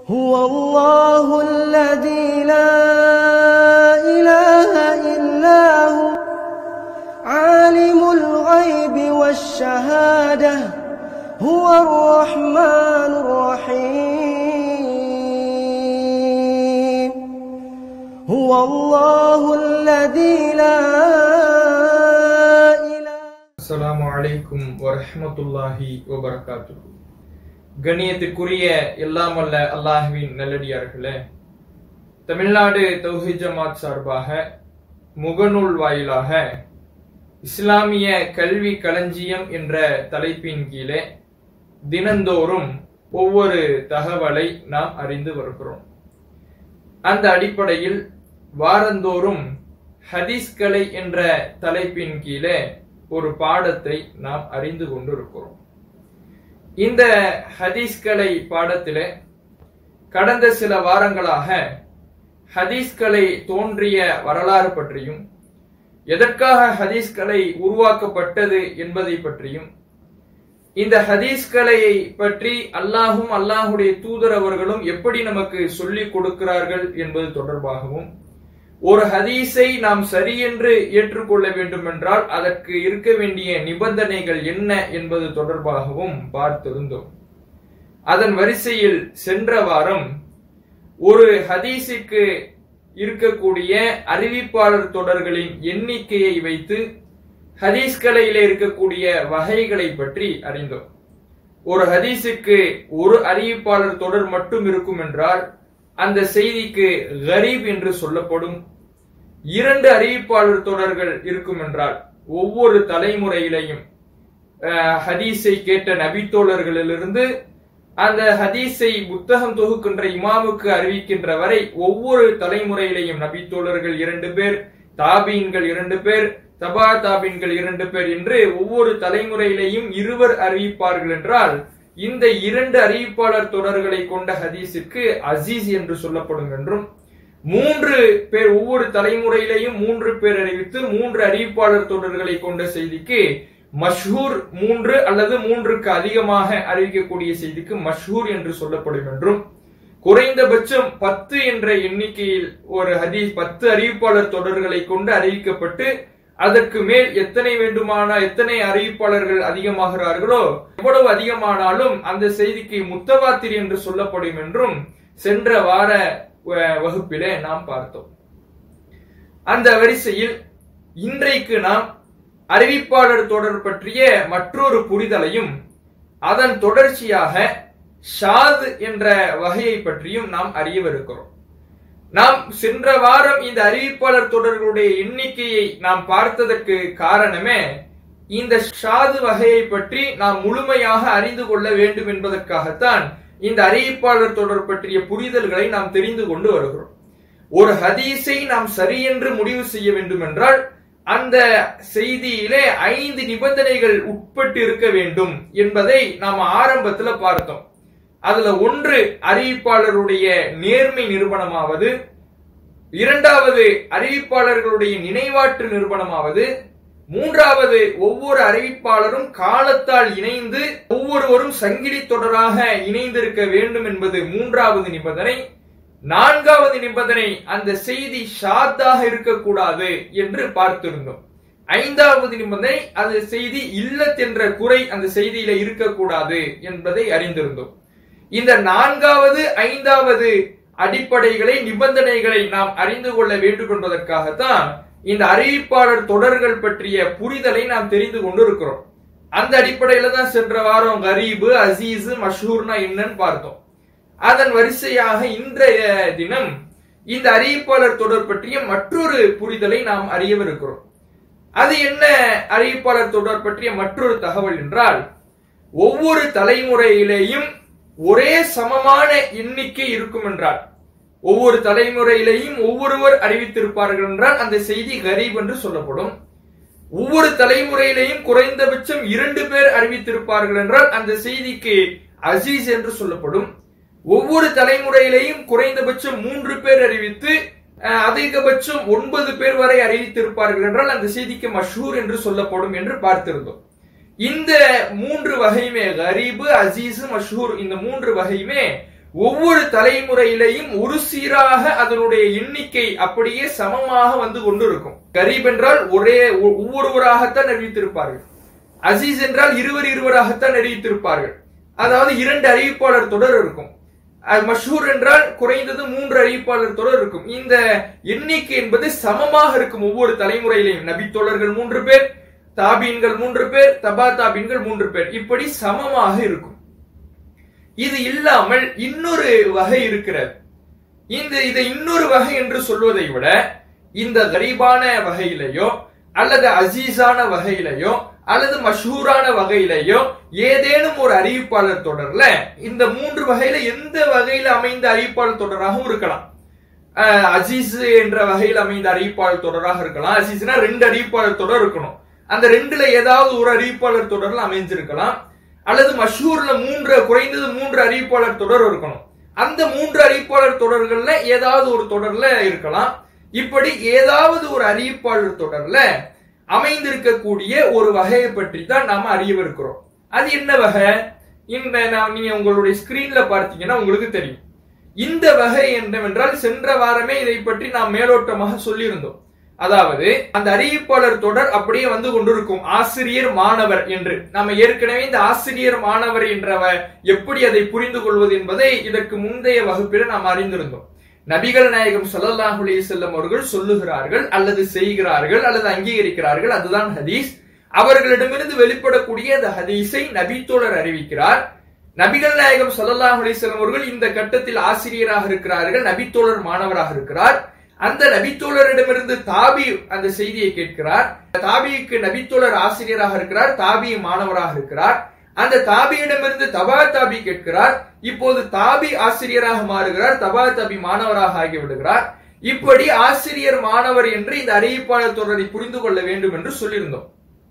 هو الله الذي لا إله إلا هو عالم الغيب والشهادة هو الرحمن الرحيم هو الله الذي لا إله அஸ்ஸலாமு அலைக்கும் வரஹ்மத்துல்லாஹி வபரகாத்துஹு கண்ணியத்திற்குரிய எல்லாம் வல்ல அல்லாஹ்வின் நல்லடியார்களே தமிழ்நாடு தௌஹீத் ஜமாத் சார்பாக முகநூல் வாயிலாக இஸ்லாமிய கல்வி களஞ்சியம் என்ற தலைப்பின் கீழே தினந்தோறும் ஒவ்வொரு தகவலை நாம் அறிந்து வருகிறோம் அந்த அடிப்படையில் வாரந்தோறும் ஹதீஸ்கலை என்ற தலைப்பின் கீழே ஒரு பாடத்தை நாம் அறிந்து கொண்டிருக்கிறோம் இந்த ஹதீஸ்கலை பாடத்திலே கடந்த சில வாரங்களாக ஹதீஸ்கலை தோன்றிய வரலாறு பற்றியும் எதற்காக ஹதீஸ்கலை உருவாக்கப்பட்டது என்பதை பற்றியும் இந்த ஹதீஸ்கலையை பற்றி அல்லாஹும் அல்லாஹுடைய தூதர் அவர்களும் எப்படி நமக்கு சொல்லிக் கொடுக்கிறார்கள் என்பது தொடர்பாகவும் ஒரு ஹதீஸை நாம் சரியென்று ஏற்றுக்கொள்ள வேண்டும் என்றால் அதற்கு இருக்க வேண்டிய நிபந்தனைகள் என்ன என்பது தொடர்பாகவும் பார்த்திருந்தோம் அதன் வரிசையில் சென்ற வாரம் ஒரு ஹதீஸுக்கு இருக்கக்கூடிய அறிவிப்பாளர் தொடர்களின் எண்ணிக்கையை வைத்து ஹதீஸ் கலையில இருக்கக்கூடிய வகைகளை பற்றி அறிந்தோம் ஒரு ஹதீஸுக்கு ஒரு அறிவிப்பாளர் தொடர் மட்டும் இருக்கும் என்றால் அந்த செய்திக்கு கரீப் என்று சொல்லப்படும் இரண்டு அறிவிப்பாளர் தொடர்கள் இருக்கும் என்றால் ஒவ்வொரு தலைமுறையிலையும் அஹ், ஹதீஸை கேட்ட நபித்தோழர்களிலிருந்து அந்த ஹதீஸை புத்தகம் தொகுக்கின்ற இமாமுக்கு அறிவிக்கின்ற வரை ஒவ்வொரு தலைமுறையிலையும் நபித்தோழர்கள் இரண்டு பேர் தாபீன்கள் இரண்டு பேர் தபா தாபீன்கள் இரண்டு பேர் என்று ஒவ்வொரு தலைமுறையிலையும் இருவர் அறிவிப்பார்கள் என்றால் இந்த இரண்டு அறிவிப்பாளர் தொடர்களை கொண்ட ஹதீஸுக்கு அசீஸ் என்று சொல்லப்படும் என்றும் மூன்று பேர் ஒவ்வொரு தலைமுறையிலையும் மூன்று பேர் அறிவித்து மூன்று அறிவிப்பாளர் தொடர்களை கொண்ட செய்திக்கு மஷ்ஹூர் மூன்று அல்லது மூன்றுக்கு அதிகமாக அறிவிக்கக்கூடிய செய்திக்கு மஷ்ஹூர் என்று சொல்லப்படும் என்றும் குறைந்தபட்சம் பத்து என்ற எண்ணிக்கையில் ஒரு ஹதீஸ் பத்து அறிவிப்பாளர் தொடர்களை கொண்டு அறிவிக்கப்பட்டு அதற்கு மேல் எத்தனை வேண்டுமான எத்தனை அறிவிப்பாளர்கள் அதிகமாகிறார்களோ எவ்வளவு அதிகமானாலும் அந்த செய்திக்கு முத்தவாத்திர் என்று சொல்லப்படும் என்றும் சென்ற வார அஹ், வகுப்பிலே நாம் பார்த்தோம் அந்த வரிசையில் இன்றைக்கு நாம் அறிவிப்பாளர் தொடர் பற்றிய மற்றொரு புரிதலையும் அதன் தொடர்ச்சியாக ஷாத் என்ற வகையை பற்றியும் நாம் அறியவிருக்கிறோம் நாம் சென்ற வாரம் இந்த அறிவிப்பாளர் தொடர்களுடைய எண்ணிக்கையை நாம் பார்த்ததற்கு காரணமே இந்த ஷாது வகையை பற்றி நாம் முழுமையாக அறிந்து கொள்ள வேண்டும் என்பதற்காகத்தான் இந்த அறிவிப்பாளர் தொடர் பற்றிய புரிதல்களை நாம் தெரிந்து கொண்டு வருகிறோம் ஒரு ஹதீஸை நாம் சரியென்று முடிவு செய்ய வேண்டும் என்றால் அந்த செய்தியிலே ஐந்து நிபந்தனைகள் உட்பட்டு இருக்க வேண்டும் என்பதை நாம் ஆரம்பத்துல பார்த்தோம் அதுல ஒன்று அறிவிப்பாளருடைய நேர்மை நிறுவனமாவது இரண்டாவது அறிவிப்பாளர்களுடைய நினைவாற்று நிறுவனமாவது மூன்றாவது ஒவ்வொரு அறிவிப்பாளரும் காலத்தால் இணைந்து ஒவ்வொருவரும் சங்கிலி தொடராக இணைந்திருக்க வேண்டும் என்பது மூன்றாவது நிபந்தனை நான்காவது நிபந்தனை அந்த செய்தி ஷாத்தாக இருக்கக்கூடாது என்று பார்த்திருந்தோம் ஐந்தாவது நிபந்தனை அந்த செய்தி இல்லத் என்ற குறை அந்த செய்தியில இருக்கக்கூடாது என்பதை அறிந்திருந்தோம் இந்த நான்காவது ஐந்தாவது அடிப்படைகளை நிபந்தனைகளை நாம் அறிந்து கொள்ள வேண்டும் என்பதற்காகத்தான் இந்த அறிவிப்பாளர் தொடர்கள் பற்றிய புரிதலை நாம் தெரிந்து கொண்டிருக்கிறோம் அந்த அடிப்படையில தான் சென்ற வாரம் கரீபு அசீஸ் மஷூர்னா என்னன்னு பார்த்தோம் அதன் வரிசையாக இன்றைய தினம் இந்த அறிவிப்பாளர் தொடர் பற்றிய மற்றொரு புரிதலை நாம் அறியவிருக்கிறோம் அது என்ன அறிவிப்பாளர் தொடர் பற்றிய மற்றொரு தகவல் என்றால் ஒவ்வொரு தலைமுறையிலேயும் ஒரே சமமான எண்ணிக்கை இருக்கும் என்றால் ஒவ்வொரு தலைமுறையிலேயும் ஒவ்வொருவர் அறிவித்திருப்பார்கள் என்றால் அந்த செய்தி கரீப் என்று சொல்லப்படும் ஒவ்வொரு தலைமுறையிலேயும் குறைந்தபட்சம் இரண்டு பேர் அறிவித்திருப்பார்கள் என்றால் அந்த செய்திக்கு அசீஸ் என்று சொல்லப்படும் ஒவ்வொரு தலைமுறையிலேயும் குறைந்தபட்சம் மூன்று பேர் அறிவித்து அஹ், அதிகபட்சம் ஒன்பது பேர் வரை அறிவித்திருப்பார்கள் என்றால் அந்த செய்திக்கு மஷூர் என்று சொல்லப்படும் என்று பார்த்திருந்தோம் இந்த மூன்று வகையுமே கரீபு அசீஸ் மஷூர் இந்த மூன்று வகையுமே ஒவ்வொரு தலைமுறையிலையும் ஒரு சீராக அதனுடைய எண்ணிக்கை அப்படியே சமமாக வந்து கொண்டு இருக்கும் கரீப் என்றால் ஒரே ஒ- ஒவ்வொருவராகத்தான் அறிவித்திருப்பார்கள் அசீஸ் என்றால் இருவர் இருவராகத்தான் அறிவித்திருப்பார்கள் அதாவது இரண்டு அறிவிப்பாளர் தொடர் இருக்கும் அஹ் மஷ்ஹூர் என்றால் குறைந்தது மூன்று அறிவிப்பாளர் தொடர் இருக்கும் இந்த எண்ணிக்கை என்பது சமமாக இருக்கும் ஒவ்வொரு தலைமுறையிலையும் நபித்தோழர்கள் மூன்று பேர் தாபீன்கள் மூன்று பேர் தபா தாபீன்கள் மூன்று பேர் இப்படி சமமாக இருக்கும் இது இல்லாமல் இன்னொரு வகை இருக்கிறது இந்த இதை இன்னொரு வகை என்று சொல்வதை விட இந்த கரீபான வகையிலேயோ அல்லது அசீஸான வகையிலேயோ அல்லது மஷூரான வகையிலேயோ ஏதேனும் ஒரு அறிவிப்பாளர் தொடர்ல இந்த மூன்று வகையில எந்த வகையில அமைந்த அறிவிப்பாளர் தொடராகவும் இருக்கலாம் அஹ் அசீஸ் என்ற வகையில் அமைந்த அறிவிப்பாளர் தொடராக இருக்கலாம் அசீஸ்னா ரெண்டு அறிவிப்பாளர் தொடர் இருக்கணும் அந்த ரெண்டுல ஏதாவது ஒரு அறிவிப்பாளர் தொடர்ல அமைஞ்சிருக்கலாம் அல்லது மஷூர்ல மூன்று குறைந்தது மூன்று அறிவிப்பாளர் தொடர் இருக்கணும் அந்த மூன்று அறிவிப்பாளர் தொடர்கள்ல ஏதாவது ஒரு தொடர்ல இருக்கலாம் இப்படி ஏதாவது ஒரு அறிவிப்பாளர் தொடர்ல அமைந்திருக்கக்கூடிய ஒரு வகையை பற்றி தான் நாம அறியவிருக்கிறோம் அது என்ன வகை இந்த நான் நீங்க உங்களுடைய ஸ்கிரீன்ல பார்த்தீங்கன்னா உங்களுக்கு தெரியும் இந்த வகை என்னவென்றால் சென்ற வாரமே இதை பற்றி நாம் மேலோட்டமாக சொல்லியிருந்தோம் அதாவது அந்த அறிவிப்பாளர் தொடர் அப்படியே வந்து கொண்டிருக்கும் ஆசிரியர் மாணவர் என்று நாம ஏற்கனவே இந்த ஆசிரியர் மாணவர் என்றவ எப்படி அதை புரிந்து கொள்வது என்பதை இதற்கு முந்தைய வகுப்பில் நாம் அறிந்திருந்தோம் நபிகள் நாயகம் ஸல்லல்லாஹு அலைஹி வஸல்லம் அவர்கள் சொல்லுகிறார்கள் அல்லது செய்கிறார்கள் அல்லது அங்கீகரிக்கிறார்கள் அதுதான் ஹதீஸ் அவர்களிடமிருந்து வெளிப்படக்கூடிய அந்த ஹதீஸை நபித்தோழர் அறிவிக்கிறார் நபிகள் நாயகம் ஸல்லல்லாஹு அலைஹி வஸல்லம் அவர்கள் இந்த கட்டத்தில் ஆசிரியராக இருக்கிறார்கள் நபித்தோழர் மாணவராக இருக்கிறார் அந்த நபித்தோழரிடமிருந்து தாபி அந்த செய்தியை கேட்கிறார் தாபிக்கு நபித்தோழர் ஆசிரியராக இருக்கிறார் தாபி மாணவராக இருக்கிறார் அந்த தாபியிடமிருந்து தபா தாபி கேட்கிறார் இப்போது தாபி ஆசிரியராக மாறுகிறார் தபா தாபி மாணவராக ஆகிவிடுகிறார் இப்படி ஆசிரியர் மாணவர் என்று இந்த அறிவிப்பாளர் தொடரை புரிந்து கொள்ள வேண்டும் என்று சொல்லியிருந்தோம்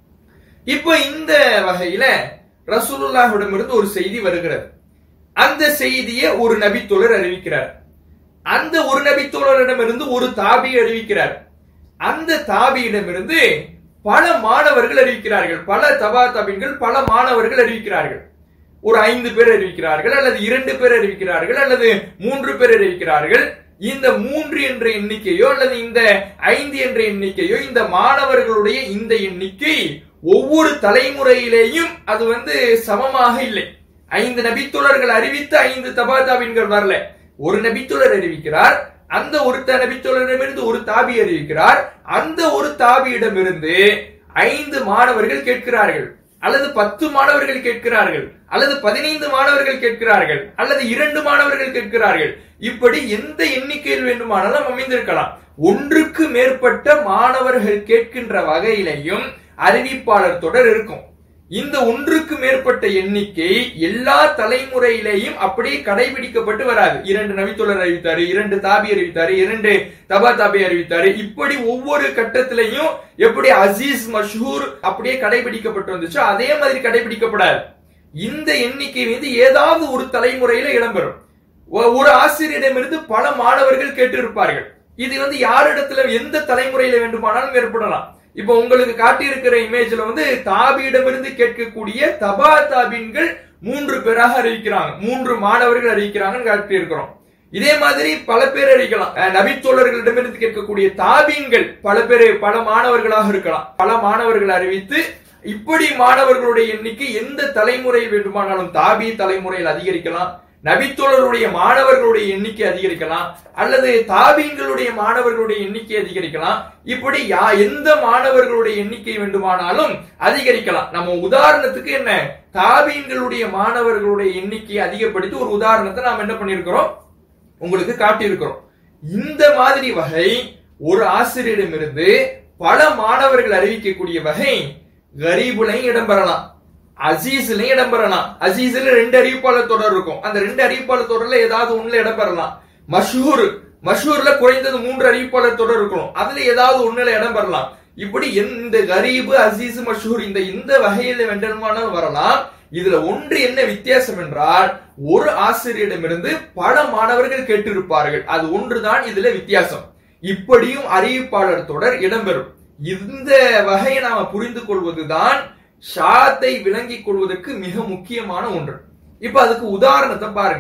இப்போ இந்த வகையில ரசூலுல்லாஹிடமிருந்து ஒரு செய்தி வருகிறது அந்த செய்தியை ஒரு நபித்தோழர் அறிவிக்கிறார் அந்த ஒரு நபித்தோழரிடமிருந்து ஒரு தாபி அறிவிக்கிறார் அந்த தாபியிடமிருந்து பல மாணவர்கள் அறிவிக்கிறார்கள் பல தபா தாபின்கள் பல மாணவர்கள் அறிவிக்கிறார்கள் ஒரு ஐந்து பேர் அறிவிக்கிறார்கள் அல்லது இரண்டு பேர் அறிவிக்கிறார்கள் அல்லது மூன்று பேர் அறிவிக்கிறார்கள் இந்த மூன்று என்ற எண்ணிக்கையோ அல்லது இந்த ஐந்து என்ற எண்ணிக்கையோ இந்த மாணவர்களுடைய இந்த எண்ணிக்கை ஒவ்வொரு தலைமுறையிலேயும் அது வந்து சமமாக இல்லை ஐந்து நபித்தோழர்கள் அறிவித்த ஐந்து தபாதாபின்கள் வரல ஒரு நபித்தோழர் அறிவிக்கிறார் அந்த ஒரு த- நபித்தோழரிடமிருந்து ஒரு தாபி அறிவிக்கிறார் அந்த ஒரு தாபியிடமிருந்து ஐந்து மாணவர்கள் கேட்கிறார்கள் அல்லது பத்து மாணவர்கள் கேட்கிறார்கள் அல்லது பதினைந்து மாணவர்கள் கேட்கிறார்கள் அல்லது இரண்டு மாணவர்கள் கேட்கிறார்கள் இப்படி எந்த எண்ணிக்கையில் வேண்டுமானாலும் அமைந்திருக்கலாம் ஒன்றுக்கு மேற்பட்ட மாணவர்கள் கேட்கின்ற வகையிலையும் அறிவிப்பாளர் தொடர் இருக்கும் இந்த ஒன்றுக்கு மேற்பட்ட எண்ணிக்கை எல்லா தலைமுறையிலேயும் அப்படியே கடைபிடிக்கப்பட்டு வராது இரண்டு நபித்தோழர் அறிவித்தாரு இரண்டு தாபி அறிவித்தாரு இரண்டு தபா தாபி அறிவித்தாரு இப்படி ஒவ்வொரு கட்டத்திலையும் எப்படி அசீஸ் மஷூர் அப்படியே கடைபிடிக்கப்பட்டு வந்துச்சோ அதே மாதிரி கடைபிடிக்கப்படாது இந்த எண்ணிக்கை வந்து ஏதாவது ஒரு தலைமுறையில இடம்பெறும் ஒ- ஒரு ஆசிரியரிடமிருந்து பல மாணவர்கள் கேட்டிருப்பார்கள் இது வந்து யாரிடத்துல எந்த தலைமுறையில வேண்டுமானாலும் ஏற்படலாம் இப்போ உங்களுக்கு காட்டியிருக்கிற இமேஜ்ல வந்து தாபியிடமிருந்து கேட்கக்கூடிய தபா தாபின்கள் மூன்று பேராக அறிவிக்கிறாங்க மூன்று மாணவர்கள் அறிவிக்கிறாங்கன்னு காட்டியிருக்கிறோம் இதே மாதிரி பல பேர் அறிவிக்கலாம் அஹ் நபித்தோழர்களிடமிருந்து கேட்கக்கூடிய தாபீன்கள் பல பேர் பல மாணவர்களாக இருக்கலாம் பல மாணவர்கள் அறிவித்து இப்படி மாணவர்களுடைய எண்ணிக்கை எந்த தலைமுறையில் வேண்டுமானாலும் தாபி தலைமுறையில் அதிகரிக்கலாம் நபித்தோழருடைய மாணவர்களுடைய எண்ணிக்கை அதிகரிக்கலாம் அல்லது தாபீன்களுடைய மாணவர்களுடைய எண்ணிக்கை அதிகரிக்கலாம் இப்படி யா எந்த மாணவர்களுடைய எண்ணிக்கை வேண்டுமானாலும் அதிகரிக்கலாம் நம்ம உதாரணத்துக்கு என்ன தாபீன்களுடைய மாணவர்களுடைய எண்ணிக்கையை அதிகப்படுத்தி ஒரு உதாரணத்தை நாம் என்ன பண்ணியிருக்கிறோம் உங்களுக்கு காட்டியிருக்கிறோம் இந்த மாதிரி வகை ஒரு ஆசிரியரிடமிருந்து பல மாணவர்கள் அறிவிக்கக்கூடிய வகை கரீபுலையும் இடம்பெறலாம் அசீஸ்லயும் இடம்பெறலாம் அசீஸ்ல ரெண்டு அறிவிப்பாளர் தொடர் இருக்கும் அந்த ரெண்டு அறிவிப்பாளர் தொடர்ல ஏதாவது ஒண்ணுல இடம்பெறலாம் மஷூர் மஷூர்ல குறைந்தது மூன்று அறிவிப்பாளர் தொடர் இருக்கணும் அதுல ஏதாவது ஒண்ணுல இடம்பெறலாம் இப்படி இந்த கரீபு அசீஸ் மஷூர் இந்த இந்த வகையில வேண்டுமானாலும் வரலாம் இதுல ஒன்று என்ன வித்தியாசம் என்றால் ஒரு ஆசிரியரிடமிருந்து பல மாணவர்கள் கேட்டிருப்பார்கள் அது ஒன்றுதான் இதுல வித்தியாசம் இப்படியும் அறிவிப்பாளர் தொடர் இடம்பெறும் இந்த வகையை நாம புரிந்து கொள்வதுதான் ஷாத்தை விளங்கிக் கொள்வதற்கு மிக முக்கியமான ஒன்று இப்ப அதுக்கு உதாரணத்தை பாருங்க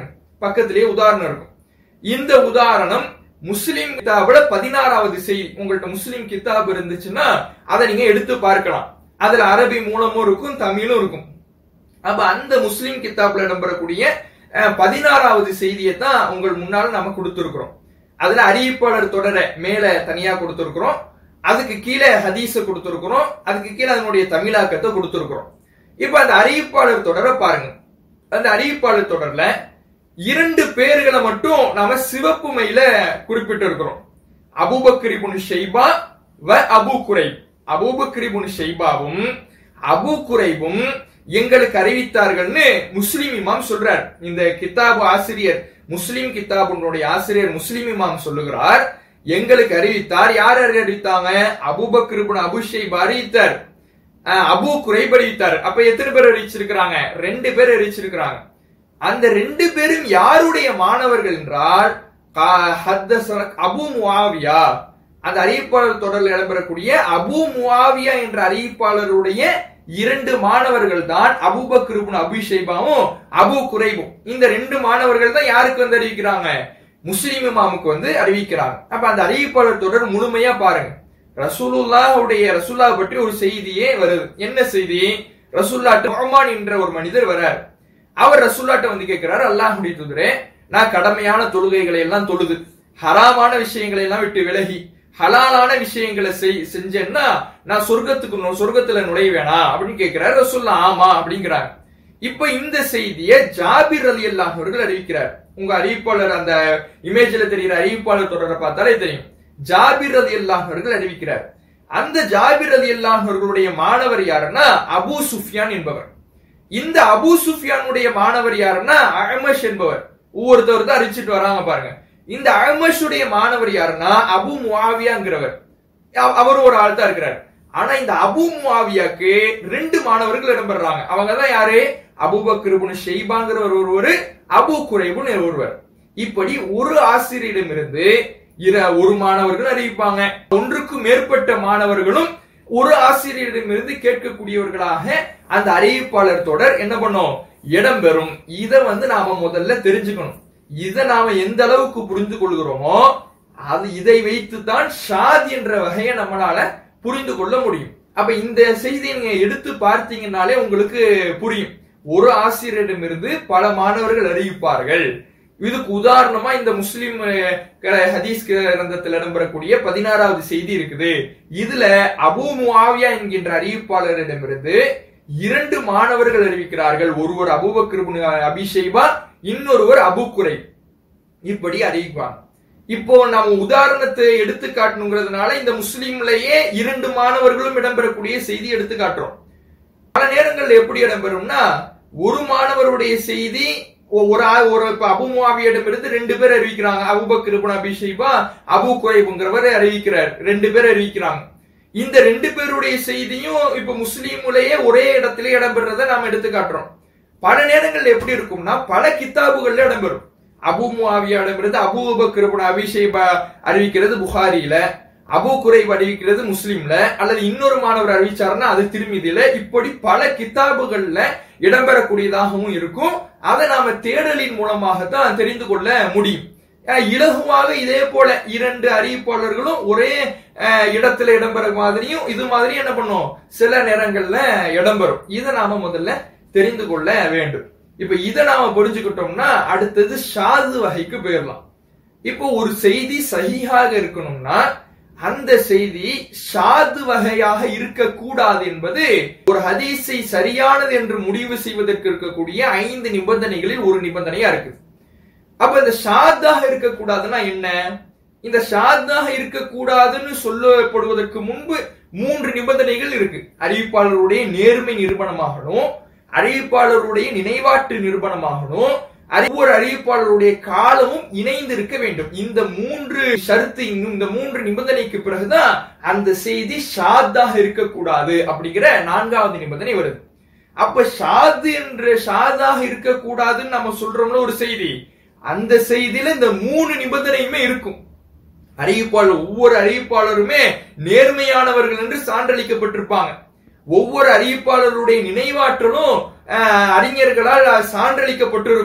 பக்கத்திலேயே உதாரணம் இருக்கும் இந்த உதாரணம் முஸ்லிம் கிதாபுல பதினாறாவது செய்தி உங்கள்ட்ட முஸ்லிம் கிதாப் இருந்துச்சுன்னா அதை நீங்க எடுத்து பார்க்கலாம் அதுல அரபி மூலமும் இருக்கும் தமிழும் இருக்கும் அப்ப அந்த முஸ்லிம் கிதாப்ல இடம்பெறக்கூடிய அஹ், பதினாறாவது செய்தியை தான் உங்கள் முன்னால் நம்ம கொடுத்திருக்கிறோம் அதுல அறிவிப்பாளர் தொடர மேல தனியா கொடுத்திருக்கிறோம் அதுக்கு கீழே ஹதீஸ கொடுத்திருக்கிறோம் அதுக்கு கீழே அதனுடைய தமிழாக்கத்தை கொடுத்திருக்கிறோம் இப்ப அந்த அறிவிப்பாளர் தொடர பாருங்க அந்த அறிவிப்பாளர் தொடர்ல இரண்டு பேர்களை மட்டும் நாம சிவப்பு மையில குறிப்பிட்டு இருக்கிறோம் அபூபக்கரிபுன் ஷெய்பா வ அபு குரைப் அபூபக்கரிபுன் ஷெய்பாவும் அபு குரைபும் எங்களுக்கு அறிவித்தார்கள்னு முஸ்லிம் இமாம் சொல்றார் இந்த கிதாபு ஆசிரியர் முஸ்லிம் கிதாபுனுடைய ஆசிரியர் முஸ்லிம் இமாம் சொல்லுகிறார் எங்களுக்கு அறிவித்தார் யார் யார் அறிவித்தாங்க அபூபக்கரிபுன் அபு ஷெய்பா அறிவித்தார் அஹ், அபு குரைப் அறிவித்தார் அப்ப எத்தனை பேர் அறிவிச்சிருக்கிறாங்க ரெண்டு பேர் அறிவிச்சிருக்கிறாங்க அந்த ரெண்டு பேரும் யாருடைய மாணவர்கள் என்றால் கா- ஹத்தஸன- அபு முஆவியா அந்த அறிவிப்பாளர் தொடரில் இடம்பெறக்கூடிய அபு முஆவியா என்ற அறிவிப்பாளருடைய இரண்டு மாணவர்கள் தான் அபூபக்கர் இப்னு அபி ஷைபாவும் அபு குரைபும் இந்த ரெண்டு மாணவர்கள் தான் யாருக்கு வந்து அறிவிக்கிறாங்க முஸ்லிம் இமாமுக்கு வந்து அறிவிக்கிறாங்க அப்ப அந்த அறிவிப்பாளர் தொடர் முழுமையா பாருங்க ரசூலுல்லாஹுடைய ரசூல்லா பற்றி ஒரு செய்தியே வருது என்ன செய்தி ரசூல்லாட்டு நுஅமான் என்ற ஒரு மனிதர் வரார் அவர் ரசூல்லாட்ட வந்து கேட்கிறார் அல்லாஹ்வுடைய தூதரே நான் கடமையான தொழுகைகளை எல்லாம் தொழுது ஹராமான விஷயங்களை எல்லாம் விட்டு விலகி ஹலாலான விஷயங்களை செய் செஞ்சேன்னா நான் சொர்க்கத்துக்கு நு- சொர்க்கத்துல நுழைவேனா அப்படின்னு கேட்கிறார் ரசூல்லா ஆமா அப்படிங்கிறாங்க இப்ப இந்த செய்தியை ஜாபிர் அலி அவர்கள் அறிவிக்கிறார் உங்க அறிவிப்பாளர் அந்த இமேஜ்ல தெரிகிற அறிவிப்பாளர் தொடரை பார்த்தாலே தெரியும் ஜாபிர் அலி அவர்கள் அறிவிக்கிறார் அந்த ஜாபிர் அலி அவர்களுடைய மாணவர் யாருன்னா அபூ சுஃபியான் என்பவர் இந்த அபூ சுஃபியானுடைய மாணவர் யாருன்னா அகமஷ் என்பவர் ஒவ்வொருத்தவர் தான் அறிச்சிட்டு வராங்க பாருங்க இந்த அகமஷுடைய மாணவர் யாருன்னா அபு முஆவியாங்கிறவர் அவ- அவர் ஒரு ஆள் தான் இருக்கிறார் ஆனா இந்த அபு முஆவியாக்கு ரெண்டு மாணவர்கள் இடம்பெறாங்க அவங்க தான் யாரு அபூபக்கர் இப்னு ஷெய்பாங்கிறவர் ஒருவர் அபு குரைபுன் ஒருவர் இப்படி ஒரு ஆசிரியரிடமிருந்து இர ஒரு மாணவர்கள் அறிவிப்பாங்க ஒன்றுக்கும் மேற்பட்ட மாணவர்களும் ஒரு ஆசிரியரிடமிருந்து கேட்கக்கூடியவர்களாக அந்த அறிவிப்பாளர் தொடர் என்ன பண்ணும் இடம்பெறும் இத வந்து நாம முதல்ல தெரிஞ்சுக்கணும் இத நாம எந்த அளவுக்கு புரிந்து கொள்கிறோமோ அது இதை வைத்துதான் ஷாத் என்ற வகையை நம்மளால புரிந்து கொள்ள முடியும் அப்ப இந்த செய்தியை நீங்க எடுத்து பார்த்தீங்கன்னாலே உங்களுக்கு புரியும் ஒரு ஆசிரியரிடமிருந்து பல மாணவர்கள் அறிவிப்பார்கள் இதுக்கு உதாரணமா இந்த முஸ்லிம் அஹ், க- ஹதீஸ் கிரந்தத்தில் இடம்பெறக்கூடிய பதினாறாவது செய்தி இருக்குது இதுல அபூ முஆவியா என்கின்ற அறிவிப்பாளரிடமிருந்து இரண்டு மாணவர்கள் அறிவிக்கிறார்கள் ஒருவர் அபூபக்கர் இப்னு அபி ஷைபா இன்னொருவர் அபு குரை இப்படி அறிவிப்பாங்க இப்போ நம்ம உதாரணத்தை எடுத்து காட்டணுங்கிறதுனால இந்த முஸ்லீம்லயே இரண்டு மாணவர்களும் இடம்பெறக்கூடிய செய்தி எடுத்து காட்டுறோம் பல நேரங்கள்ல எப்படி இடம்பெறும்னா ஒரு மாணவருடைய செய்தி ஒ- ஒரு ஆ- ஒரு இப்ப அபு முஆவியிடமிருந்து ரெண்டு பேர் அறிவிக்கிறாங்க Abu Bakr ibn Abi Shaybah Abu குரைபுங்கிறவர் அறிவிக்கிறார் ரெண்டு பேர் அறிவிக்கிறாங்க இந்த ரெண்டு பேருடைய செய்தியும் இப்ப முஸ்லீமுலயே ஒரே இடத்திலே இடம்பெறத நாம எடுத்து காட்டுறோம் பல நேரங்கள்ல எப்படி இருக்கும்னா பல கித்தாபுகள்ல இடம்பெறும் அபு முஆவியாவிடமிருந்து அபூபக்கர் இப்னு அபி ஷைபா அறிவிக்கிறது புகாரியில அபு குரைப் அறிவிக்கிறது முஸ்லிம்ல அல்லது இன்னொரு மாணவர் அறிவிச்சாருன்னா அது திருமிதியில இப்படி பல கித்தாபுகள்ல இடம்பெறக்கூடியதாகவும் இருக்கும் அதை நாம தேடலின் மூலமாக தான் தெரிந்து கொள்ள முடியும் அஹ் இலகுவாக இதே போல இரண்டு அறிவிப்பாளர்களும் ஒரே அஹ், இடத்துல இடம்பெற மாதிரியும் இது மாதிரி என்ன பண்ணும் சில நேரங்கள்ல இடம்பெறும் இதை நாம முதல்ல தெரிந்து கொள்ள வேண்டும் இப்ப இதை நாம புரிஞ்சுக்கிட்டோம்னா அடுத்தது ஷாது வகைக்கு போயிடலாம் இப்போ ஒரு செய்தி சஹீஹாக இருக்கணும்னா அந்த செய்தி ஷாது வகையாக இருக்கக்கூடாது என்பது ஒரு ஹதீஸை சரியானது என்று முடிவு செய்வதற்கு இருக்கக்கூடிய ஐந்து நிபந்தனைகளில் ஒரு நிபந்தனையா இருக்கு அப்ப இந்த ஷாத்தாக இருக்கக்கூடாதுன்னா என்ன இந்த ஷாத்தாக இருக்கக்கூடாதுன்னு சொல்லப்படுவதற்கு முன்பு மூன்று நிபந்தனைகள் இருக்கு அறிவிப்பாளருடைய நேர்மை நிரூபணமாகணும் அறிவிப்பாளருடைய நினைவாட்டு நிரூபணமாகணும் அறி- ஒவ்வொரு அறிவிப்பாளருடைய காலமும் இணைந்து இருக்க வேண்டும் இந்த மூன்று ஷரத்து இன்னும் இந்த மூன்று நிபந்தனைக்கு பிறகுதான் அந்த செய்தி ஷாத்தாக இருக்கக்கூடாது அப்படிங்கிற நான்காவது நிபந்தனை வருது அப்ப ஷாது என்ற ஷாதாக இருக்கக்கூடாதுன்னு நம்ம சொல்றோம்ல ஒரு செய்தி அந்த செய்தியில இந்த மூணு நிபந்தனையுமே இருக்கும் அறிவிப்பாளர் ஒவ்வொரு அறிவிப்பாளருமே நேர்மையானவர்கள் என்று சான்றளிக்கப்பட்டிருப்பாங்க ஒவ்வொரு அறிவிப்பாளருடைய நினைவாற்றலும் அஹ், அறிஞர்களால் சான்றளிக்கப்பட்டிருக்கும்